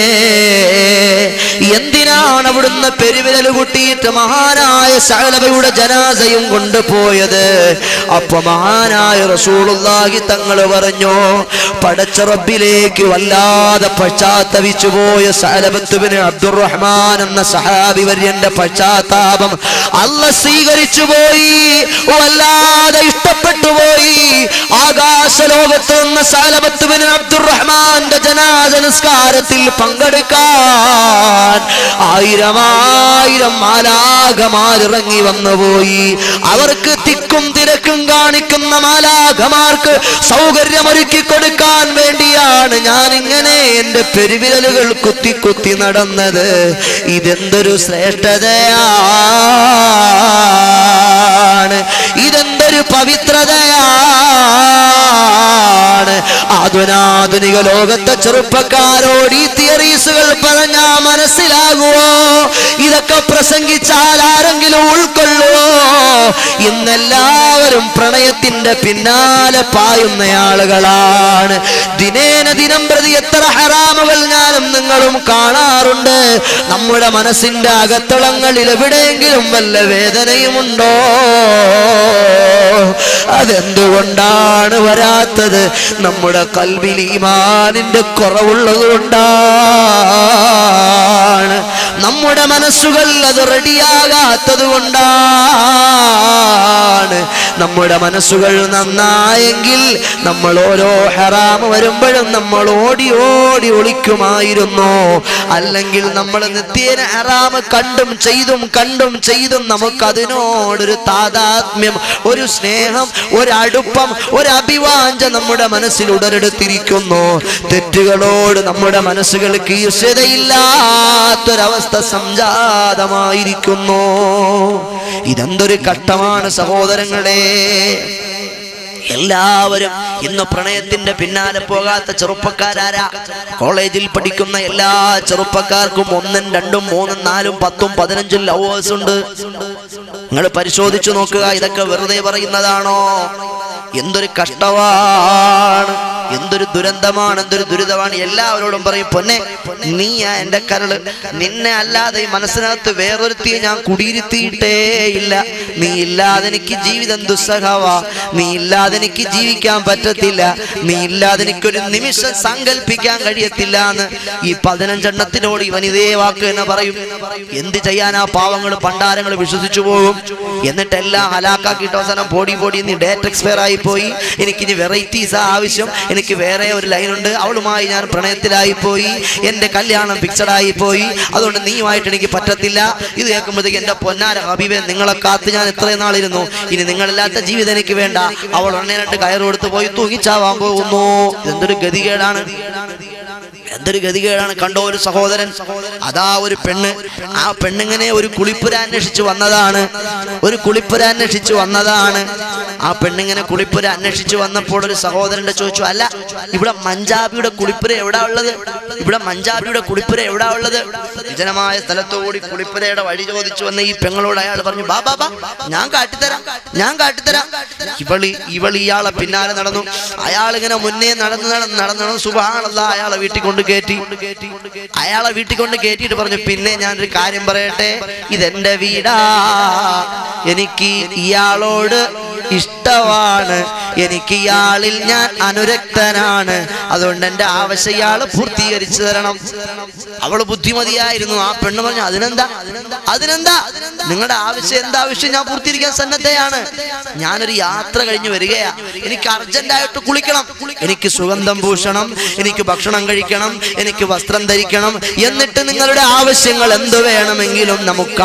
എന്തിനാണ് അവിടുന്ന് പെരുവിരൽ കുട്ടിയിട്ട് മഹാനായ സഹലബയുടെ ജനാസയും കൊണ്ടുപോയത് അപ്പൊ മഹാനായ റസൂളുള്ളാഹി തങ്ങൾ പറഞ്ഞു പടച്ച റബ്ബിലേക്ക് വല്ലാതെ പശ്ചാത്തപിച്ചു പോയ സഹലബത്തുബിന് അബ്ദുറഹ്മാൻ എന്ന സഹാബി വര്യന്റെ പശ്ചാത്താപം അല്ല സ്വീകരിച്ചു പോയി വല്ലാതെ ഇഷ്ടപ്പെട്ടു പോയി ആകാശ ലോകത്ത് നിന്ന് സഹലബത്തുബിന് അബ്ദുറഹ്മാന്റെ ജനാസ നിസ്കാരത്തിൽ പങ്കെടുക്കാൻ ആയിരം ആയിരം മാലാകമാരിറങ്ങി വന്നുപോയി അവർക്ക് തിക്കും തിരക്കും കാണിക്കുന്ന മാലാകമാർക്ക് സൗകര്യമൊരുക്കി കൊടുക്കാൻ വേണ്ടിയാണ് ഞാൻ ഇങ്ങനെ എന്റെ പെരുവിരലുകൾ കുത്തി കുത്തി നടന്നത് ഇതെന്തൊരു ശ്രേഷ്ഠതയാണ് ഇതെന്തൊരു പവിത്രതയാണ് ആധുനാധുനിക ലോകത്തെ ചെറുപ്പക്കാരോട് ഈ തിയറീസുകൾ പറഞ്ഞാ മനസ്സിലാകുവോ ഇതൊക്കെ പ്രസംഗിച്ചാൽ ആരെങ്കിലും ഉൾക്കൊള്ളുവോ ഇന്നെല്ലാവരും പ്രണയത്തിന്റെ പിന്നാലെ പായുന്ന ആളുകളാണ് ദിനേന ദിനം പ്രതി എത്ര ഹറാമുകൾ ഞാനും നിങ്ങളും കാണാറുണ്ട് നമ്മുടെ മനസ്സിന്റെ അകത്തളങ്ങളിൽ എവിടെയെങ്കിലും വല്ല വേദനയുമുണ്ടോ അതെന്തുകൊണ്ടാണ് വരാത്തത് നമ്മുടെ കൽവിൽ ഈമാനിന്റെ കുറവുള്ളത് കൊണ്ടാണ് നമ്മുടെ മനസ്സുകൾ അത് റെഡിയാകാത്തത് കൊണ്ടാണ് നമ്മുടെ മനസ്സുകൾ നന്നായെങ്കിൽ നമ്മൾ ഓരോ ഹറാമ് വരുമ്പോഴും നമ്മൾ ഓടി ഓടി ഒളിക്കുമായിരുന്നു അല്ലെങ്കിൽ നമ്മൾ നിത്യേന ഹറാമ് കണ്ടും ചെയ്തും കണ്ടും ചെയ്തും നമുക്ക് അതിനോടൊരു താതാത്മ്യം ഒരു സ്നേഹം ഒരു അടുപ്പം ഒരു അഭിവാഞ്ച നമ്മുടെ മനസ്സിൽ ഉടലെടുത്തിരിക്കുന്നു തെറ്റുകളോട് നമ്മുടെ മനസ്സുകൾക്ക് ഈർഷ്യതയില്ലാത്തൊരവസ്ഥ സംജാതമായിരിക്കുന്നു ഇതെന്തൊരു കഷ്ടമാണ് സഹോദരങ്ങളെ എല്ലാവരും ഇന്ന് പ്രണയത്തിന്റെ പിന്നാലെ പോകാത്ത ചെറുപ്പക്കാരാരാ കോളേജിൽ പഠിക്കുന്ന എല്ലാ ചെറുപ്പക്കാർക്കും ഒന്നും രണ്ടും മൂന്നും നാലും പത്തും പതിനഞ്ചും ലവേഴ്സ് ഉണ്ട് നിങ്ങൾ പരിശോധിച്ചു നോക്കുക ഇതൊക്കെ വെറുതെ പറയുന്നതാണോ എന്തൊരു കഷ്ടമാണ് എന്തൊരു ദുരന്തമാണ് എന്തൊരു ദുരിതമാണ് എല്ലാവരോടും പറയും പൊന്നെ നീയാ എന്റെ കരള് നിന്നെ അല്ലാതെ ഈ മനസ്സിനകത്ത് വേറൊരുത്തിയെ ഞാൻ കുടിയിരുത്തിയിട്ടേ ഇല്ല നീ ഇല്ലാതെ എനിക്ക് ജീവിതം ദുസ്സഹവാ നീ ഇല്ലാതെ എനിക്ക് ജീവിക്കാൻ പറ്റത്തില്ല നീ ഇല്ലാതെ എനിക്കൊരു നിമിഷം സങ്കല്പിക്കാൻ കഴിയത്തില്ല എന്ന് ഈ പതിനഞ്ചെണ്ണത്തിനോട് ഇവൻ ഇതേ വാക്ക് എന്ന് പറയും എന്ത് ചെയ്യാൻ ആ പാവങ്ങൾ പണ്ടാരങ്ങൾ വിശ്വസിച്ചു പോകും എന്നിട്ട് എല്ലാം ഹലാക്കാക്കിയിട്ട് അവസാനം പൊടി പൊടി നീ ഡേറ്റ് എക്സ്പയർ ആയി പോയി എനിക്കിനി വെറൈറ്റീസ് ആവശ്യം എനിക്ക് വേറെ ഒരു ലൈനുണ്ട് അവളുമായി ഞാൻ പ്രണയത്തിലായി പോയി എന്റെ കല്യാണം ഫിക്സഡ് ആയി പോയി അതുകൊണ്ട് നീയുമായിട്ട് എനിക്ക് പറ്റത്തില്ല ഇത് കേൾക്കുമ്പോഴത്തേക്ക് എന്റെ പൊന്നാര ഹബീബെ നിങ്ങളെ കാത്ത് ഞാൻ ഇത്രയും നാളിരുന്നു ഇനി നിങ്ങളില്ലാത്ത ജീവിതം എനിക്ക് വേണ്ട അവൾ ഉടനെ രണ്ട് കയറ് കൊടുത്ത് പോയി തൂങ്ങിച്ചാവാൻ പോകുന്നു ഇതെന്തൊരു ഗതികേടാണ് എന്തൊരു ഗതികേടാണ് കണ്ടോ ഒരു സഹോദരൻ അതാ ഒരു പെണ്ണ് ആ പെണ്ണിങ്ങനെ ഒരു കുളിപ്പുര അന്വേഷിച്ചു വന്നതാണ് ഒരു കുളിപ്പുര അന്വേഷിച്ചു വന്നതാണ് ആ പെണ്ണിങ്ങനെ കുളിപ്പുര അന്വേഷിച്ചു വന്നപ്പോൾ ഒരു സഹോദരന്റെ ചോദിച്ചു അല്ല ഇവിടെ മഞ്ചാബിയുടെ കുളിപ്പുര എവിടാ ഉള്ളത് ഇവിടെ മഞ്ചാബിയുടെ കുളിപ്പുര എവിടാ ഉള്ളത് വിജനമായ സ്ഥലത്തുകൂടി കുളിപ്പുരയുടെ വഴി ചോദിച്ചു വന്ന ഈ പെങ്ങളോട് അയാൾ പറഞ്ഞു ബാ ബാ ബാ ഞാൻ കാട്ടിത്തരാം ഞാൻ കാട്ടിത്തരാം ഇവളി ഇവൾ ഇയാളെ പിന്നാലെ നടന്നു അയാൾ ഇങ്ങനെ മുന്നേ നടന്ന് നടന്ന് നടന്ന് നടന്ന് സുബാണല്ല അയാളെ വീട്ടിൽ കൊണ്ട് കയറ്റി അയാളെ വീട്ടിൽ കൊണ്ട് കയറ്റിയിട്ട് പറഞ്ഞു പിന്നെ ഞാനൊരു കാര്യം പറയട്ടെ ഇതെന്റെ വീടാ എനിക്ക് ഇയാളോട് ഇഷ്ടമാണ് എനിക്ക് ഇയാളിൽ ഞാൻ അനുരക്തനാണ് അതുകൊണ്ട് എന്റെ ആവശ്യം ഇയാള് പൂർത്തീകരിച്ചു തരണം അവള് ബുദ്ധിമതിയായിരുന്നു ആ പെണ്ണ് പറഞ്ഞു അതിനെന്താ അതിനെന്താ നിങ്ങളുടെ ആവശ്യം എന്താ ആവശ്യം ഞാൻ പൂർത്തീകരിക്കാൻ സന്നദ്ധയാണ് ഞാനൊരു യാത്ര കഴിഞ്ഞു വരികയാ എനിക്ക് അർജന്റായിട്ട് കുളിക്കണം എനിക്ക് സുഗന്ധം പൂശണം എനിക്ക് ഭക്ഷണം കഴിക്കണം എനിക്ക് വസ്ത്രം ധരിക്കണം എന്നിട്ട് നിങ്ങളുടെ ആവശ്യങ്ങൾ എന്ത് വേണമെങ്കിലും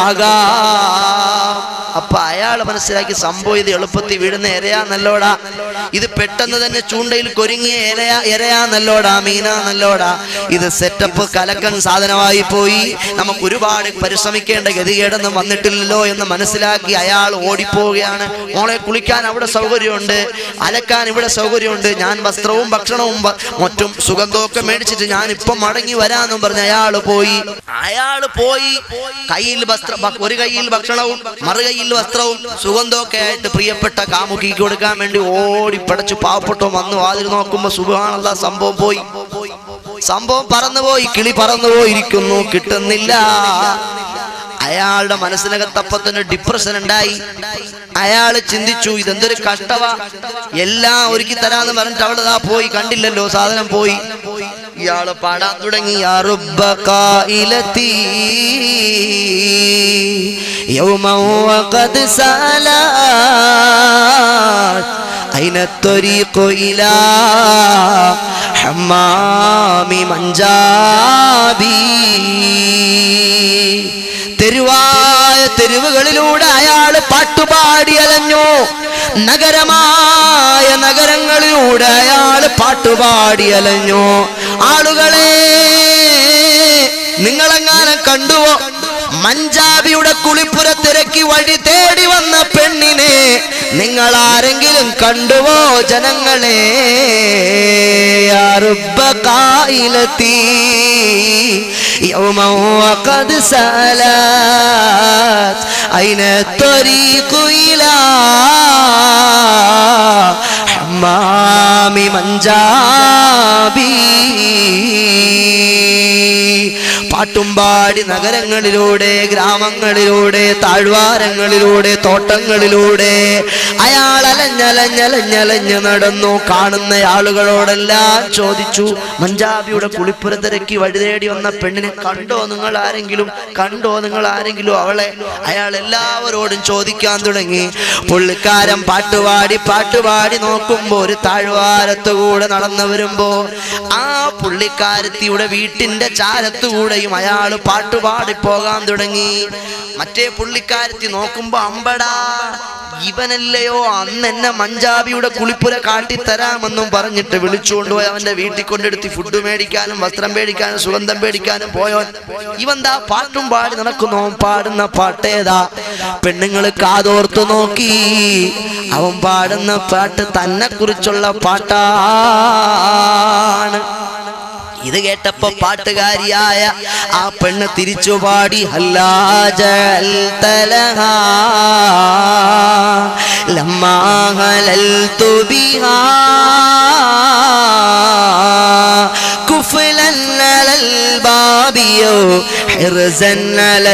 നമുക്കാകാം അപ്പൊ അയാൾ മനസ്സിലാക്കി സംഭവം ഇത് എളുപ്പത്തിൽ വീഴുന്ന എരയാ നല്ലോടാ ഇത് പെട്ടെന്ന് തന്നെ ചൂണ്ടയിൽ കൊരുങ്ങിയ എരയാ എരയാ നല്ലോടാ മീന നല്ലോടാ ഇത് സെറ്റപ്പ് കലക്കൻ സാധനമായി പോയി നമുക്ക് ഒരുപാട് പരിശ്രമിക്കേണ്ട ഗതികേടൊന്നും വന്നിട്ടില്ലല്ലോ എന്ന് മനസ്സിലാക്കി അയാൾ ഓടിപ്പോവുകയാണ് മോളെ കുളിക്കാൻ അവിടെ സൗകര്യമുണ്ട് അലക്കാൻ ഇവിടെ സൗകര്യമുണ്ട് ഞാൻ വസ്ത്രവും ഭക്ഷണവും ഭ- മറ്റും സുഗന്ധമൊക്കെ മേടിച്ചിട്ട് ഞാൻ ഇപ്പം മടങ്ങി വരാന്നും പറഞ്ഞ് അയാൾ പോയി അയാൾ പോയി കയ്യിൽ വസ്ത്ര ഭ- ഒരു കയ്യിൽ ഭക്ഷണവും മറുകൈയിൽ വസ്ത്രവും സുഗന്ധമൊക്കെ ആയിട്ട് പ്രിയപ്പെട്ട കാമുകിക്ക് കൊടുക്കാൻ വേണ്ടി ഓടി പടച്ചു പാവപ്പെട്ടോ വന്നു വാതിൽ നോക്കുമ്പോ സുഖമാണല്ല സംഭവം പോയി സംഭവം പറന്നുപോയി കിളി പറന്നുപോയിരിക്കുന്നു കിട്ടുന്നില്ല അയാളുടെ മനസ്സിനകത്തപ്പത്തിന് ഡിപ്രഷൻ ഉണ്ടായി അയാൾ ചിന്തിച്ചു ഇതെന്തൊരു കഷ്ടവാ എല്ലാം ഒരുക്കി തരാന്ന് പറഞ്ഞിട്ട് അവിടെ ദാ പോയി കണ്ടില്ലല്ലോ സാധനം പോയി ഇയാള് പാടാൻ തുടങ്ങി യാ റബ്ബ ഖായിലത്തി യൗമ വഖദ് സലാത്ത് أين الطريق إلى حمام منجابي തെരുവായ തെരുവുകളിലൂടെ അയാൾ പാട്ടുപാടി അലഞ്ഞു നഗരമായ നഗരങ്ങളിലൂടെ അയാൾ പാട്ടുപാടി അലഞ്ഞു ആളുകളെ നിങ്ങളെങ്ങാനും കണ്ടുവോ മഞ്ചാബിയുടെ കുളിപ്പുര തിരക്കി വഴി തേടി വന്ന പെണ്ണിനെ നിങ്ങൾ ആരെങ്കിലും കണ്ടുവോ ജനങ്ങളെ യാ റബ്ബ ഖായിലത്തി يوما وقد سالت أين الطريق إلى حمام منجابي പാട്ടും പാടി നഗരങ്ങളിലൂടെ ഗ്രാമങ്ങളിലൂടെ താഴ്വാരങ്ങളിലൂടെ തോട്ടങ്ങളിലൂടെ അയാൾ അലഞ്ഞലഞ്ഞലഞ്ഞലഞ്ഞ് നടന്നു കാണുന്ന ആളുകളോടെല്ലാം ചോദിച്ചു മഞ്ചാബിയുടെ കുളിപ്പുര തിരക്കി വഴി തേടി വന്ന പെണ്ണിനെ കണ്ടോ നിങ്ങൾ ആരെങ്കിലും കണ്ടോ നിങ്ങൾ ആരെങ്കിലും അവളെ അയാൾ എല്ലാവരോടും ചോദിക്കാൻ തുടങ്ങി പുള്ളിക്കാരൻ പാട്ടുപാടി പാട്ടുപാടി നോക്കുമ്പോ ഒരു താഴ്വാരത്ത് കൂടെ നടന്നു വരുമ്പോ ആ പുള്ളിക്കാരത്തിയുടെ വീട്ടിന്റെ ചാരത്തുകൂടെയും അയാൾ പാട്ടുപാടി പോകാൻ തുടങ്ങി മറ്റേ പുള്ളിക്കാരത്തി നോക്കുമ്പോ അമ്പടാ ഇവനല്ലയോ അന്ന് എന്നെ മഞ്ചാബിയുടെ കുളിപ്പുര കാട്ടിത്തരാമെന്നും പറഞ്ഞിട്ട് വിളിച്ചുകൊണ്ടുപോയി അവന്റെ വീട്ടിൽ കൊണ്ടെടുത്ത് ഫുഡ് മേടിക്കാനും വസ്ത്രം മേടിക്കാനും സുഗന്ധം മേടിക്കാനും പോയോ ഇവൻ ദാ പാട്ടും പാടി നടക്കുന്നു അവൻ പാടുന്ന പാട്ടേതാ പെണ്ണുങ്ങൾ കാതോർത്തു നോക്കി അവൻ പാടുന്ന പാട്ട് തന്നെ കുറിച്ചുള്ള പാട്ടാണ് ഇത് കേട്ടപ്പോ പാട്ടുകാരിയായ ആ പെണ്ണ് തിരിച്ചു പാടി ഹല്ലാജൽ തലഹ ലമ്മാഹലൽ തുബിഹാ حرزا على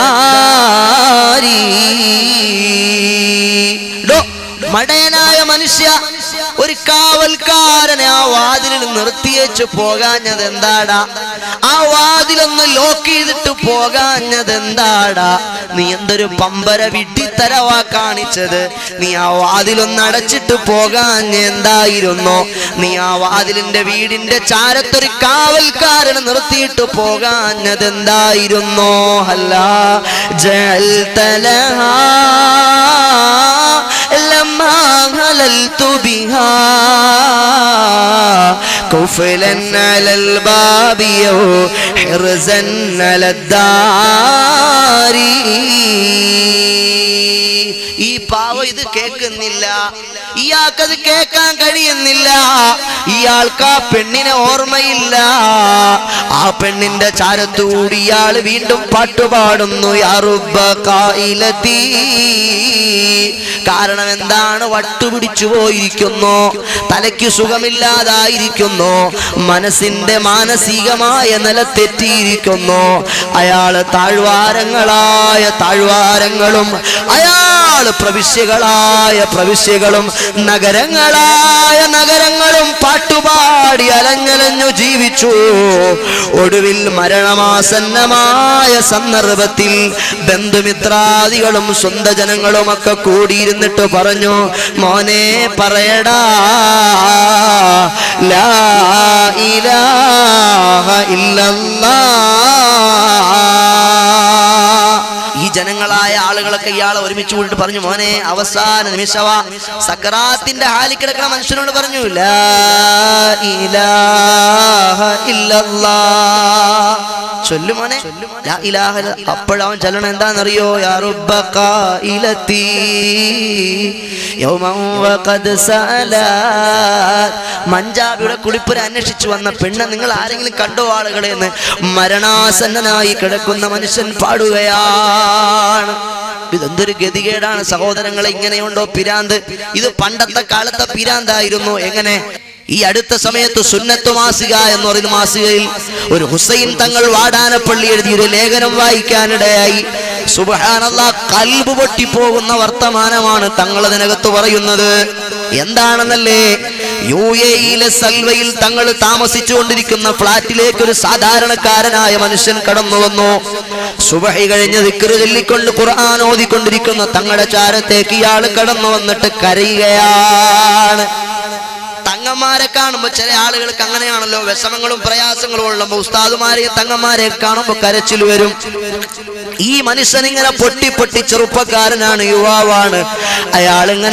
الدار ഡോ, മടയനായ മനുഷ്യ ഒരു കാവൽക്കാരനെ ആ വാതിലിൽ നിർത്തിയേച്ച് പോകാഞ്ഞത് എന്താടാ ആ വാതിലൊന്ന് ലോക്ക് ചെയ്തിട്ട് പോകാഞ്ഞത് എന്താടാ നീ എന്തൊരു പമ്പര വിഡ്ഢിത്തരവാ കാണിച്ചത് നീ ആ വാതിലൊന്ന് അടച്ചിട്ട് പോകാഞ്ഞ എന്തായിരുന്നോ നീ ആ വാതിലിന്റെ വീടിന്റെ ചാരത്തൊരു കാവൽക്കാരനെ നിർത്തിയിട്ട് പോകാഞ്ഞത് എന്തായിരുന്നോ അല്ല ജൽതലഹാ لما هللت بها كفلا على الباب حرزا على الدار ഈ പാവ ഇത് കേൾക്കുന്നില്ല ഇയാൾക്കത് കേൾക്കാൻ കഴിയുന്നില്ല ഇയാൾക്ക് ആ പെണ്ണിനെ ഓർമ്മയില്ല ആ പെണ്ണിന്റെ ചാരത്തുകൂടി ഇയാൾ വീണ്ടും പാട്ടുപാടുന്നു യാറുബ കായിലത്തീ കാരണം എന്താണ് വട്ടുപിടിച്ചു പോയിരിക്കുന്നു തലയ്ക്ക് സുഖമില്ലാതായിരിക്കുന്നു മനസ്സിന്റെ മാനസികമായ നില തെറ്റിയിരിക്കുന്നു അയാള് താഴ്വാരങ്ങളായ താഴ്വാരങ്ങളും അയാള് പ്രവിശ്യകളായ പ്രവിശ്യകളും നഗരങ്ങളായ നഗരങ്ങളും പാട്ടുപാടി അലഞ്ഞലഞ്ഞു ജീവിച്ചു ഒടുവിൽ മരണമാസന്നമായ സന്ദർഭത്തിൽ ബന്ധുമിത്രാദികളും സ്വന്തജനങ്ങളും ഒക്കെ കൂടിയിരുന്നിട്ട് പറഞ്ഞു മോനെ പറയടാ ലാ ഇലാഹ ഇല്ലല്ലാഹ് ഈ ജനങ്ങളായ ആളുകളൊക്കെ ഇയാളെ ഒരുമിച്ച് കൂടിയിട്ട് പറഞ്ഞു മോനെ അവസാന നിമിഷവാ സക്കറാത്തിന്റെ ഹാലിൽ കിടക്കുന്ന മനുഷ്യനോട് പറഞ്ഞു ലാ ഇലാഹ ഇല്ലല്ലാഹ് ചൊല്ലു മോനെ ലാ ഇലാഹ ഇല്ല- അപ്പോഴവൻ ചൊല്ലണം എന്താണെന്നറിയോ യാ റബ്ബ ഖായിലത്തി യൗമൻ വഖദ് സഅലാത് മഞ്ചാബിയുടെ കുളിപ്പുര അന്വേഷിച്ചു വന്ന പെണ്ണ് നിങ്ങൾ ആരെങ്കിലും കണ്ടോ ആളുകളെ എന്ന് മരണാസന്നനായി കിടക്കുന്ന മനുഷ്യൻ പാടുകയാണ് ഇതെന്തൊരു ഗതികേടാണ് സഹോദരങ്ങളെ ഇങ്ങനെയുണ്ടോ പിരാന്ത് ഇത് പണ്ടത്തെ കാലത്തെ പിരാന്തായിരുന്നു എങ്ങനെ ഈ അടുത്ത സമയത്ത് സുന്നത്ത് മാസിക എന്ന് പറയുന്ന മാസികയിൽ ഒരു ഹുസൈൻ തങ്ങൾ വാടാനപ്പള്ളി എഴുതിയ ഒരു ലേഖനം വായിക്കാനിടയായി സുബഹാനല്ലാ കൽബ് പൊട്ടിപ്പോകുന്ന വർത്തമാനമാണ് തങ്ങൾ അതിനകത്ത് പറയുന്നത് എന്താണെന്നല്ലേ യു എയിലെ സൽവയിൽ തങ്ങൾ താമസിച്ചു കൊണ്ടിരിക്കുന്ന ഫ്ളാറ്റിലേക്ക് ഒരു സാധാരണക്കാരനായ മനുഷ്യൻ കടന്നു വന്നു സുബഹി കഴിഞ്ഞ് ദിക്റ് ചൊല്ലിക്കൊണ്ട് ഖുർആൻ ഓതിക്കൊണ്ടിരിക്കുന്ന തങ്ങളുടെ ചാരത്തേക്ക് ഇയാൾ കടന്നു വന്നിട്ട് കരയുകയാണ് തങ്ങന്മാരെ കാണുമ്പോ ചില ആളുകൾക്ക് അങ്ങനെയാണല്ലോ വിഷമങ്ങളും പ്രയാസങ്ങളും ഉള്ളപ്പോ ഉസ്താദുമാരെ തങ്ങന്മാരെ കാണുമ്പോ കരച്ചിൽ വരും ഈ മനുഷ്യൻ ഇങ്ങനെ പൊട്ടി പൊട്ടി ചെറുപ്പക്കാരനാണ് യുവാവാണ് അയാൾ ഇങ്ങനെ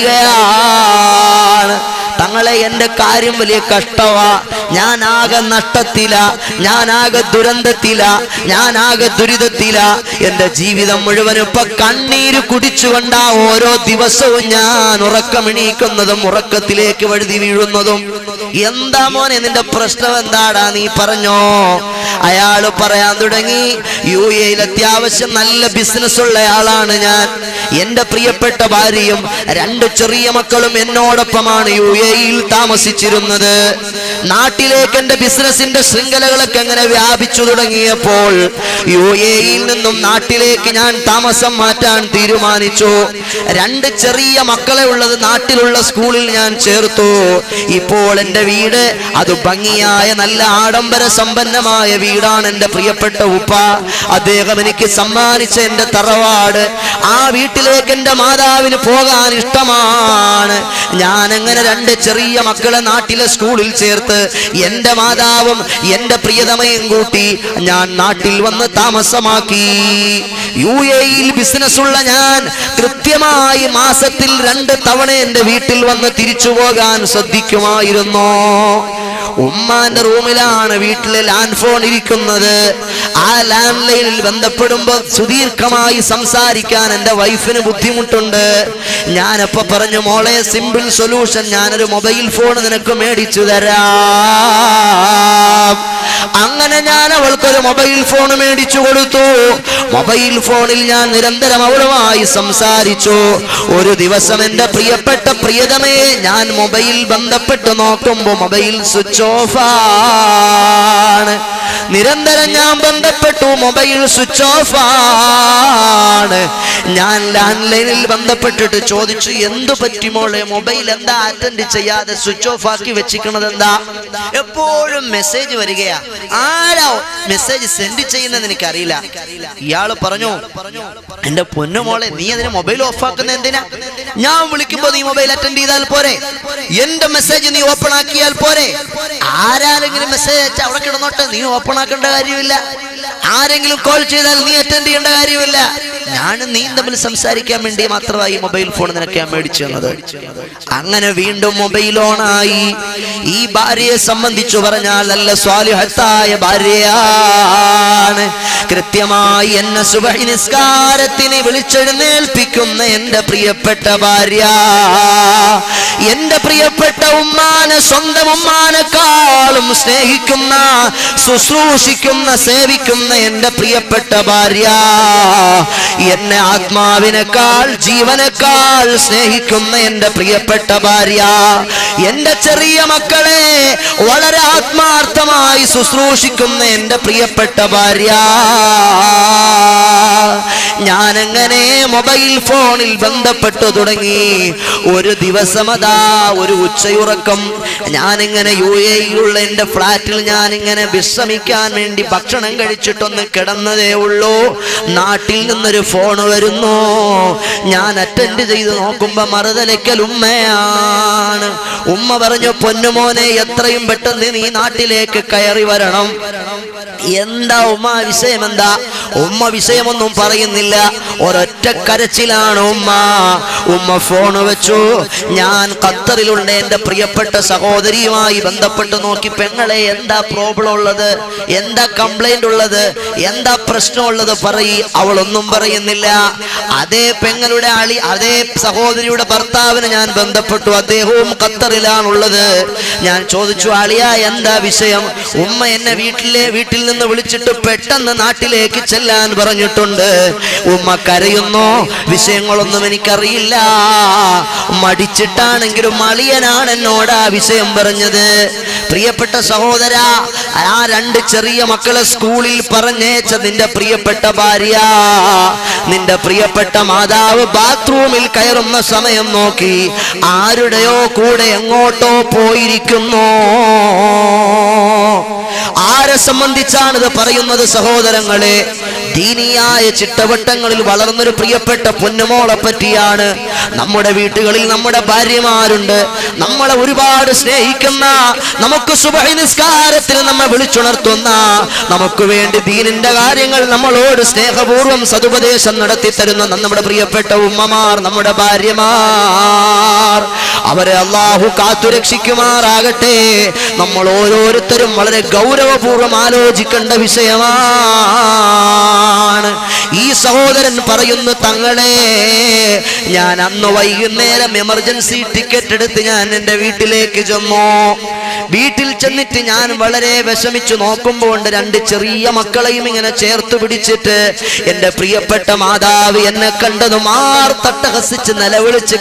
കരയുകയാണ് തങ്ങളെ എന്റെ കാര്യം വലിയ കഷ്ടവാ ഞാനാകെ നഷ്ടത്തില ഞാനാകെ ദുരന്തത്തില ഞാനാകെ ദുരിതത്തില എന്റെ ജീവിതം മുഴുവനും ഇപ്പൊ കണ്ണീര് കുടിച്ചുകൊണ്ടാ ഓരോ ദിവസവും ഞാൻ ഉറക്കമെണീക്കുന്നതും ഉറക്കത്തിലേക്ക് വഴുതി വീഴുന്നതും എന്താ മോനെ നിന്റെ പ്രശ്നം എന്താടാ നീ പറഞ്ഞോ അയാള് പറയാൻ തുടങ്ങി യു എയിൽ അത്യാവശ്യം നല്ല ബിസിനസ് ഉള്ള ആളാണ് ഞാൻ എന്റെ പ്രിയപ്പെട്ട ഭാര്യയും രണ്ട് ചെറിയ മക്കളും എന്നോടൊപ്പമാണ് യു എയിൽ താമസിച്ചിരുന്നത് നാട്ടിലേക്ക് എന്റെ ബിസിനസിന്റെ ശൃംഖലകളൊക്കെ അങ്ങനെ വ്യാപിച്ചു തുടങ്ങിയപ്പോൾ യു എയിൽ നിന്നും നാട്ടിലേക്ക് ഞാൻ താമസം മാറ്റാൻ തീരുമാനിച്ചു രണ്ട് ചെറിയ മക്കളെ ഉള്ളത് നാട്ടിലുള്ള സ്കൂളിൽ ഞാൻ ചേർത്തു ഇപ്പോൾ എന്റെ വീട് അത് ഭംഗിയായ നല്ല ആഡംബര സമ്പന്നമായ വീടാണ് എന്റെ പ്രിയപ്പെട്ട ഉപ്പ അദ്ദേഹം എനിക്ക് സമ്മാനിച്ച എന്റെ തറവാട് ആ വീട്ടിലേക്ക് എന്റെ മാതാവിന് പോകാൻ ഇഷ്ടമാണ് ഞാൻ അങ്ങനെ രണ്ട് ചെറിയ മക്കളെ നാട്ടിലെ സ്കൂളിൽ ചേർത്ത് എന്റെ മാതാവും എന്റെ പ്രിയതമയും കൂട്ടി ഞാൻ നാട്ടിൽ വന്ന് താമസമാക്കി യു എയിൽ ബിസിനസ് ഉള്ള ഞാൻ കൃത്യമായി മാസത്തിൽ രണ്ട് തവണ എന്റെ വീട്ടിൽ വന്ന് തിരിച്ചു പോകാൻ ശ്രദ്ധിക്കുമായിരുന്നു ഉമ്മാന്റെ റൂമിലാണ് വീട്ടിലെ ലാൻഡ് ഫോൺ ഇരിക്കുന്നത് ആ ലാൻഡ് ലൈനിൽ ബന്ധപ്പെടുമ്പോൾ സുദീർഘമായി സംസാരിക്കാൻ എന്റെ വൈഫിന് ബുദ്ധിമുട്ടുണ്ട് ഞാനപ്പോ പറഞ്ഞു മോളെ സിമ്പിൾ സൊല്യൂഷൻ ഞാനൊരു മൊബൈൽ ഫോൺ നിനക്ക് മേടിച്ചു തരാം അങ്ങനെ ഞാൻ അവൾക്കൊരു മൊബൈൽ ഫോൺ മേടിച്ചു കൊടുത്തു മൊബൈൽ ഫോണിൽ ഞാൻ നിരന്തരം അവളുമായി സംസാരിച്ചു ഒരു ദിവസം എന്റെ പ്രിയപ്പെട്ട പ്രിയതമയെ ഞാൻ മൊബൈൽ ബന്ധപ്പെട്ട് നോക്കുമ്പോ മൊബൈൽ സ്വിച്ച് ഓഫ് ആണ് നിരന്തരം ഞാൻ ബന്ധപ്പെട്ടു മൊബൈൽ സ്വിച്ച് ഓഫ് ആണ് ഞാൻ ലാൻഡ് ലൈനിൽ ബന്ധപ്പെട്ടിട്ട് ചോദിച്ചു എന്തു പറ്റി മോളെ മൊബൈൽ എന്താ അറ്റൻഡ് ചെയ്യാതെ സ്വിച്ച് ഓഫ് ആക്കി വെച്ചിരിക്കണത് എന്താ എപ്പോഴും മെസ്സേജ് വരികയാ ആരാ മെസ്സേജ് സെൻഡ് ചെയ്യുന്നത് എനിക്കറിയില്ല ഇയാള് പറഞ്ഞു എന്റെ പൊന്നുമോളെ നീ അതിന് മൊബൈൽ ഓഫ് ആക്കുന്ന എന്തിനാ ഞാൻ വിളിക്കുമ്പോ നീ മൊബൈൽ അറ്റൻഡ് ചെയ്താൽ പോരെ എന്റെ മെസ്സേജ് നീ ഓപ്പൺ ആക്കിയാൽ പോരെ ആരാരെങ്കിലും മെസ്സേജ് അയച്ചാൽ അവിടെ കിടന്നോട്ടെ നീ ഓപ്പൺ ആക്കേണ്ട കാര്യമില്ല ആരെങ്കിലും കോൾ ചെയ്താൽ നീ അറ്റൻഡ് ചെയ്യേണ്ട കാര്യമില്ല ഞാനും നീ തമ്മിൽ സംസാരിക്കാൻ വേണ്ടി മാത്രമായി മൊബൈൽ ഫോൺ നിനക്ക് ഞാൻ മേടിച്ചു തന്നത് അങ്ങനെ വീണ്ടും മൊബൈൽ ഓണായി ഈ ഭാര്യയെ സംബന്ധിച്ചു പറഞ്ഞാൽ നല്ല സ്വാലിഹത്തായ ഭാര്യയാണ് കൃത്യമായി എന്നെ സുബഹി നിസ്കാരത്തിന് വിളിച്ചെഴുന്നേൽപ്പിക്കുന്ന എന്റെ പ്രിയപ്പെട്ട ഭാര്യ എന്റെ പ്രിയപ്പെട്ട ഉമ്മാനെ സ്വന്തം ഉമ്മാനെക്കാളും സ്നേഹിക്കുന്ന ശുശ്രൂഷിക്കുന്ന സേവിക്കുന്ന എന്റെ പ്രിയപ്പെട്ട ഭാര്യ എന്നെ ആത്മാവിനേക്കാൾ ജീവനേക്കാൾ സ്നേഹിക്കുന്ന എന്റെ പ്രിയപ്പെട്ട ഭാര്യ എന്റെ ചെറിയ മക്കളെ വളരെ ആത്മാർത്ഥമായി ശുശ്രൂഷിക്കുന്ന എന്റെ പ്രിയപ്പെട്ട ഭാര്യ ഞാനെങ്ങനെ മൊബൈൽ ഫോണിൽ ബന്ധപ്പെട്ടു തുടങ്ങി ഒരു ദിവസം അതാ ഒരു ഉച്ചയുറക്കം ഞാനിങ്ങനെ യു എയിലുള്ള എന്റെ ഫ്ലാറ്റിൽ ഞാനിങ്ങനെ വിശ്രമിക്കാൻ വേണ്ടി ഭക്ഷണം കഴിച്ചിട്ടൊന്ന് കിടന്നതേ ഉള്ളൂ നാട്ടിൽ നിന്നൊരു ഫോൺ വരുന്നു ഞാൻ അറ്റൻഡ് ചെയ്ത് നോക്കുമ്പോ മറുതലയ്ക്കൽ ഉമ്മയാണ് ഉമ്മ പറഞ്ഞു പൊന്നുമോനെ എത്രയും പെട്ടെന്ന് നീ നാട്ടിലേക്ക് കയറി വരണം എന്താ ഉമ്മ വിഷയം എന്താ ഉമ്മ വിഷയമൊന്നും പറയുന്നില്ല ഒരൊറ്റ കരച്ചിലാണ് ഉമ്മ ഉമ്മ ഫോൺ വെച്ചു ഞാൻ ഖത്തറിലുള്ള എന്റെ പ്രിയപ്പെട്ട സഹോദരിയുമായി ബന്ധപ്പെട്ട് നോക്കി പെങ്ങളെ എന്താ പ്രോബ്ലം ഉള്ളത് എന്താ കംപ്ലൈന്റ് ഉള്ളത് എന്താ പ്രശ്നമുള്ളത് പറയി അവളൊന്നും പറയുന്നില്ല അതേ പെങ്ങളുടെ അളി അതേ സഹോദരിയുടെ ഭർത്താവിന് ഞാൻ ബന്ധപ്പെട്ടു അദ്ദേഹവും ഖത്തറിലാണുള്ളത് ഞാൻ ചോദിച്ചു അളിയ എന്താ വിഷയം ഉമ്മ എന്നെ വീട്ടിലെ വീട്ടിൽ നിന്ന് വിളിച്ചിട്ട് പെട്ടെന്ന് നാട്ടിലേക്ക് ചെല്ലാൻ പറഞ്ഞിട്ടുണ്ട് ഉമ്മ കരയുന്നു വിഷയങ്ങളൊന്നും എനിക്കറിയില്ല മടിച്ചിട്ടാണെങ്കിലും അളിയനാണ് എന്നോട് ആ വിഷയം പറഞ്ഞത് പ്രിയപ്പെട്ട സഹോദര ആ രണ്ട് ചെറിയ മക്കളെ സ്കൂളിൽ പറഞ്ഞേച്ച നിന്റെ പ്രിയപ്പെട്ട ഭാര്യ നിന്റെ പ്രിയപ്പെട്ട മാതാവ് ബാത്റൂമിൽ കയറുന്ന സമയം നോക്കി ആരുടെയോ കൂടെ എങ്ങോട്ടോ പോയിരിക്കുന്നു ആരെ സംബന്ധിച്ചാണ് ഇത് പറയുന്നത് സഹോദരങ്ങളെ ദീനിയായ ചിട്ടവട്ടങ്ങളിൽ വളർന്നൊരു പ്രിയപ്പെട്ട പൊന്നുമോളെ പറ്റിയാണ് നമ്മുടെ വീട്ടുകളിൽ നമ്മുടെ ഭാര്യമാരുണ്ട് നമ്മളെ ഒരുപാട് സ്നേഹിക്കുന്ന നമുക്ക് സുബഹി നിസ്കാരത്തിൽ നമ്മെ വിളിച്ചുണർത്തുന്ന നമുക്ക് വേണ്ടി ദീനിന്റെ കാര്യങ്ങൾ നമ്മളോട് സ്നേഹപൂർവ്വം സതുപദേശം നടത്തി തരുന്ന നമ്മുടെ പ്രിയപ്പെട്ട ഉമ്മമാർ നമ്മുടെ ഭാര്യമാർ അവരെ അള്ളാഹു കാത്തുരക്ഷിക്കുമാറാകട്ടെ നമ്മൾ ഓരോരുത്തരും വളരെ ഗൗരവപൂർവ്വം ആലോചിക്കേണ്ട വിഷയമാണ് ഈ സഹോദരൻ പറയുന്നു തങ്ങളെ ഞാൻ അന്ന് വൈകുന്നേരം എമർജൻസി ടിക്കറ്റ് എടുത്ത് ഞാൻ എൻ്റെ വീട്ടിലേക്ക് ചെന്നു വീട്ടിൽ ചെന്നിട്ട് ഞാൻ വളരെ വിഷമിച്ചു നോക്കുമ്പോൾ ഉണ്ട് രണ്ട് ചെറിയ മക്കളെയും ഇങ്ങനെ ചേർത്ത് പിടിച്ചിട്ട് എൻ്റെ പ്രിയപ്പെട്ട മാതാവ് എന്നെ കണ്ടത് മാർ തട്ടഹസിച്ച് നിലവിളിച്ച്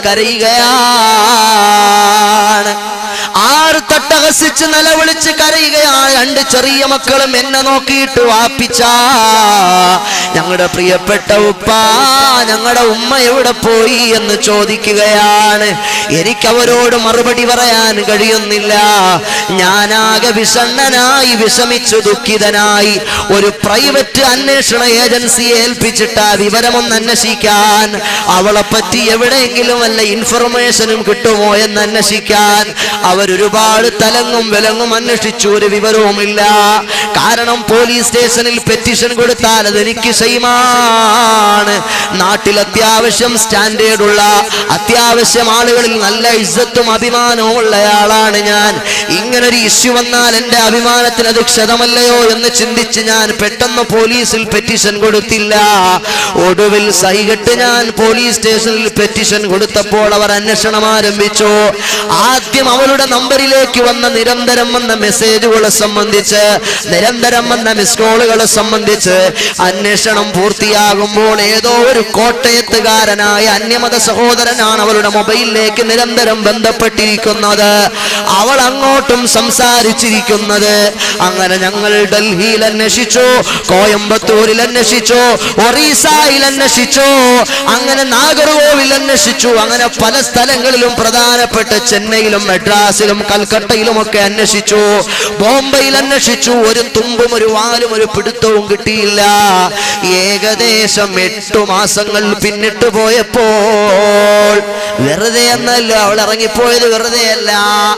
കരയുകയാണ് ആറ് തട്ടഹസിച്ച് നിലവിളിച്ച് കരയുകയാണ് രണ്ട് ചെറിയ മക്കളും എന്നെ നോക്കിയിട്ട് വാപ്പിച്ച ഞങ്ങളുടെ പ്രിയപ്പെട്ട ഉപ്പ ഞങ്ങളുടെ ഉമ്മ എവിടെ പോയി എന്ന് ചോദിക്കുകയാണ് എനിക്ക് അവരോട് മറുപടി പറയാൻ കഴിയുന്നില്ല ഞാനാകെ വിഷണ്ണനായി വിഷമിച്ചു ദുഃഖിതനായി ഒരു പ്രൈവറ്റ് അന്വേഷണ ഏജൻസിയെ ഏൽപ്പിച്ചിട്ട് ആ വിവരമൊന്ന് അന്വേഷിക്കാൻ അവളെ പറ്റി എവിടെയെങ്കിലും വല്ല ഇൻഫർമേഷനും കിട്ടുമോ എന്ന് അന്വേഷിക്കാൻ അവരൊരുപാട് തലങ്ങും വിലങ്ങും അന്വേഷിച്ചു ഒരു വിവരവുമില്ല കാരണം പോലീസ് സ്റ്റേഷനിൽ പെറ്റീഷൻ കൊടുത്താൽ അത് എനിക്ക് ഷെയ്മാണ് നാട്ടിൽ അത്യാവശ്യം സ്റ്റാൻഡേർഡ് ഉള്ള അത്യാവശ്യം ആളുകളിൽ നല്ല ഇജ്ജത്തും അഭിമാനവും ഉള്ളയാളാണ് ഞാൻ ഇങ്ങനൊരു ഇഷ്യൂ വന്നാൽ എന്റെ അഭിമാനത്തിന് അത് ക്ഷതമല്ലയോ എന്ന് ചിന്തിച്ച് ഞാൻ പെട്ടെന്ന് പോലീസിൽ പെറ്റീഷൻ കൊടുത്തില്ല ഒടുവിൽ സൈകെട്ട് ഞാൻ പോലീസ് സ്റ്റേഷനിൽ പെറ്റീഷൻ കൊടുത്തപ്പോൾ അവർ അന്വേഷണം ആരംഭിച്ചു ആദ്യം അവളുടെ നമ്പറിലേക്ക് വന്ന നിരന്തരം വന്ന മെസ്സേജുകളെ സംബന്ധിച്ച് നിരന്തരം വന്ന മിസ് കോളുകളെ സംബന്ധിച്ച് അന്വേഷണം പൂർത്തിയാകുമ്പോൾ ഏതോ ഒരു കോട്ടയത്തുകാരനായ അന്യമത സഹോദരനാണ് അവളുടെ മൊബൈലിലേക്ക് നിരന്തരം ബന്ധപ്പെട്ടിരിക്കുന്നത് അവൾ അങ്ങോട്ടും സംസാരിച്ചിരിക്കുന്നത് അങ്ങനെ ഞങ്ങൾ ഡൽഹിയിൽ അന്വേഷിച്ചു കോയമ്പത്തൂരിൽ അന്വേഷിച്ചു ഒറീസയിൽ അന്വേഷിച്ചു അങ്ങനെ നാഗർകോവിൽ അന്വേഷിച്ചു അങ്ങനെ പല സ്ഥലങ്ങളിലും പ്രധാനപ്പെട്ട ചെന്നൈയിലും മെഡ്രാസിലും കൽക്കട്ടയിലും ഒക്കെ അന്വേഷിച്ചു ബോംബെയിൽ അന്വേഷിച്ചു ഒരു തുമ്പും ഒരു വാലും ഒരു പിടുത്തവും കിട്ടിയില്ല ഏകദേശം എട്ടു മാസങ്ങൾ പിന്നിട്ട് പോയപ്പോൾ വെറുതെ എന്നല്ല അവൾ ഇറങ്ങിപ്പോയത് വെറുതെയല്ല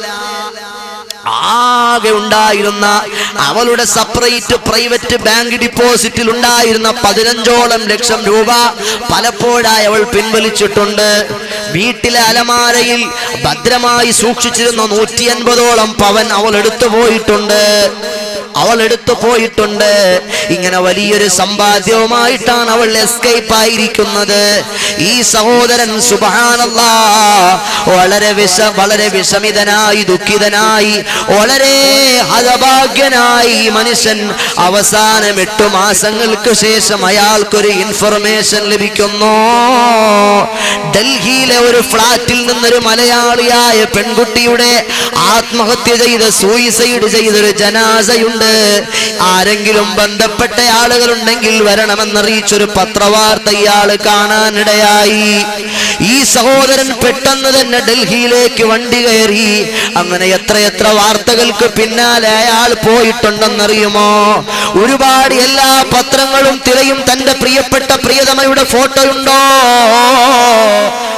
ആകെ ഉണ്ടായിരുന്ന അവളുടെ സെപ്പറേറ്റ് പ്രൈവറ്റ് ബാങ്ക് ഡിപ്പോസിറ്റിൽ ഉണ്ടായിരുന്ന പതിനഞ്ചോളം ലക്ഷം രൂപ പലപ്പോഴായി അവൾ പിൻവലിച്ചിട്ടുണ്ട് വീട്ടിലെ അലമാരയിൽ ഭദ്രമായി സൂക്ഷിച്ചിരുന്ന നൂറ്റി അൻപതോളം പവൻ അവൾ എടുത്തു പോയിട്ടുണ്ട് അവൾ എടുത്തു പോയിട്ടുണ്ട് ഇങ്ങനെ വലിയൊരു സമ്പാദ്യവുമായിട്ടാണ് അവൾ എസ്കേപ്പ് ആയിരിക്കുന്നത് ഈ സഹോദരൻ സുബാനല്ലാ വളരെ വിഷ വളരെ വിഷമിതനായി ദുഃഖിതനായി വളരെ ഹതഭാഗ്യനായി ഈ മനുഷ്യൻ അവസാനം എട്ടു മാസങ്ങൾക്ക് ശേഷം അയാൾക്കൊരു ഇൻഫർമേഷൻ ലഭിക്കുന്നു ഡൽഹിയിലെ ഒരു ഫ്ളാറ്റിൽ നിന്നൊരു മലയാളിയായ പെൺകുട്ടിയുടെ ആത്മഹത്യ ചെയ്ത് സൂയിസൈഡ് ചെയ്തൊരു ജനാസയുണ്ട് ആരെങ്കിലും ബന്ധപ്പെട്ട ആളുകളുണ്ടെങ്കിൽ വരണമെന്നറിയിച്ചൊരു പത്രവാർത്ത ഇയാള് കാണാനിടയായി ഈ സഹോദരൻ പെട്ടെന്ന് തന്നെ ഡൽഹിയിലേക്ക് വണ്ടി കയറി അങ്ങനെ എത്രയെത്ര വാർത്തകൾക്ക് പിന്നാലെ അയാൾ പോയിട്ടുണ്ടെന്നറിയുമോ ഒരുപാട് എല്ലാ പത്രങ്ങളും തിരയും തന്റെ പ്രിയപ്പെട്ട പ്രിയതമയുടെ ഫോട്ടോ ഉണ്ടോ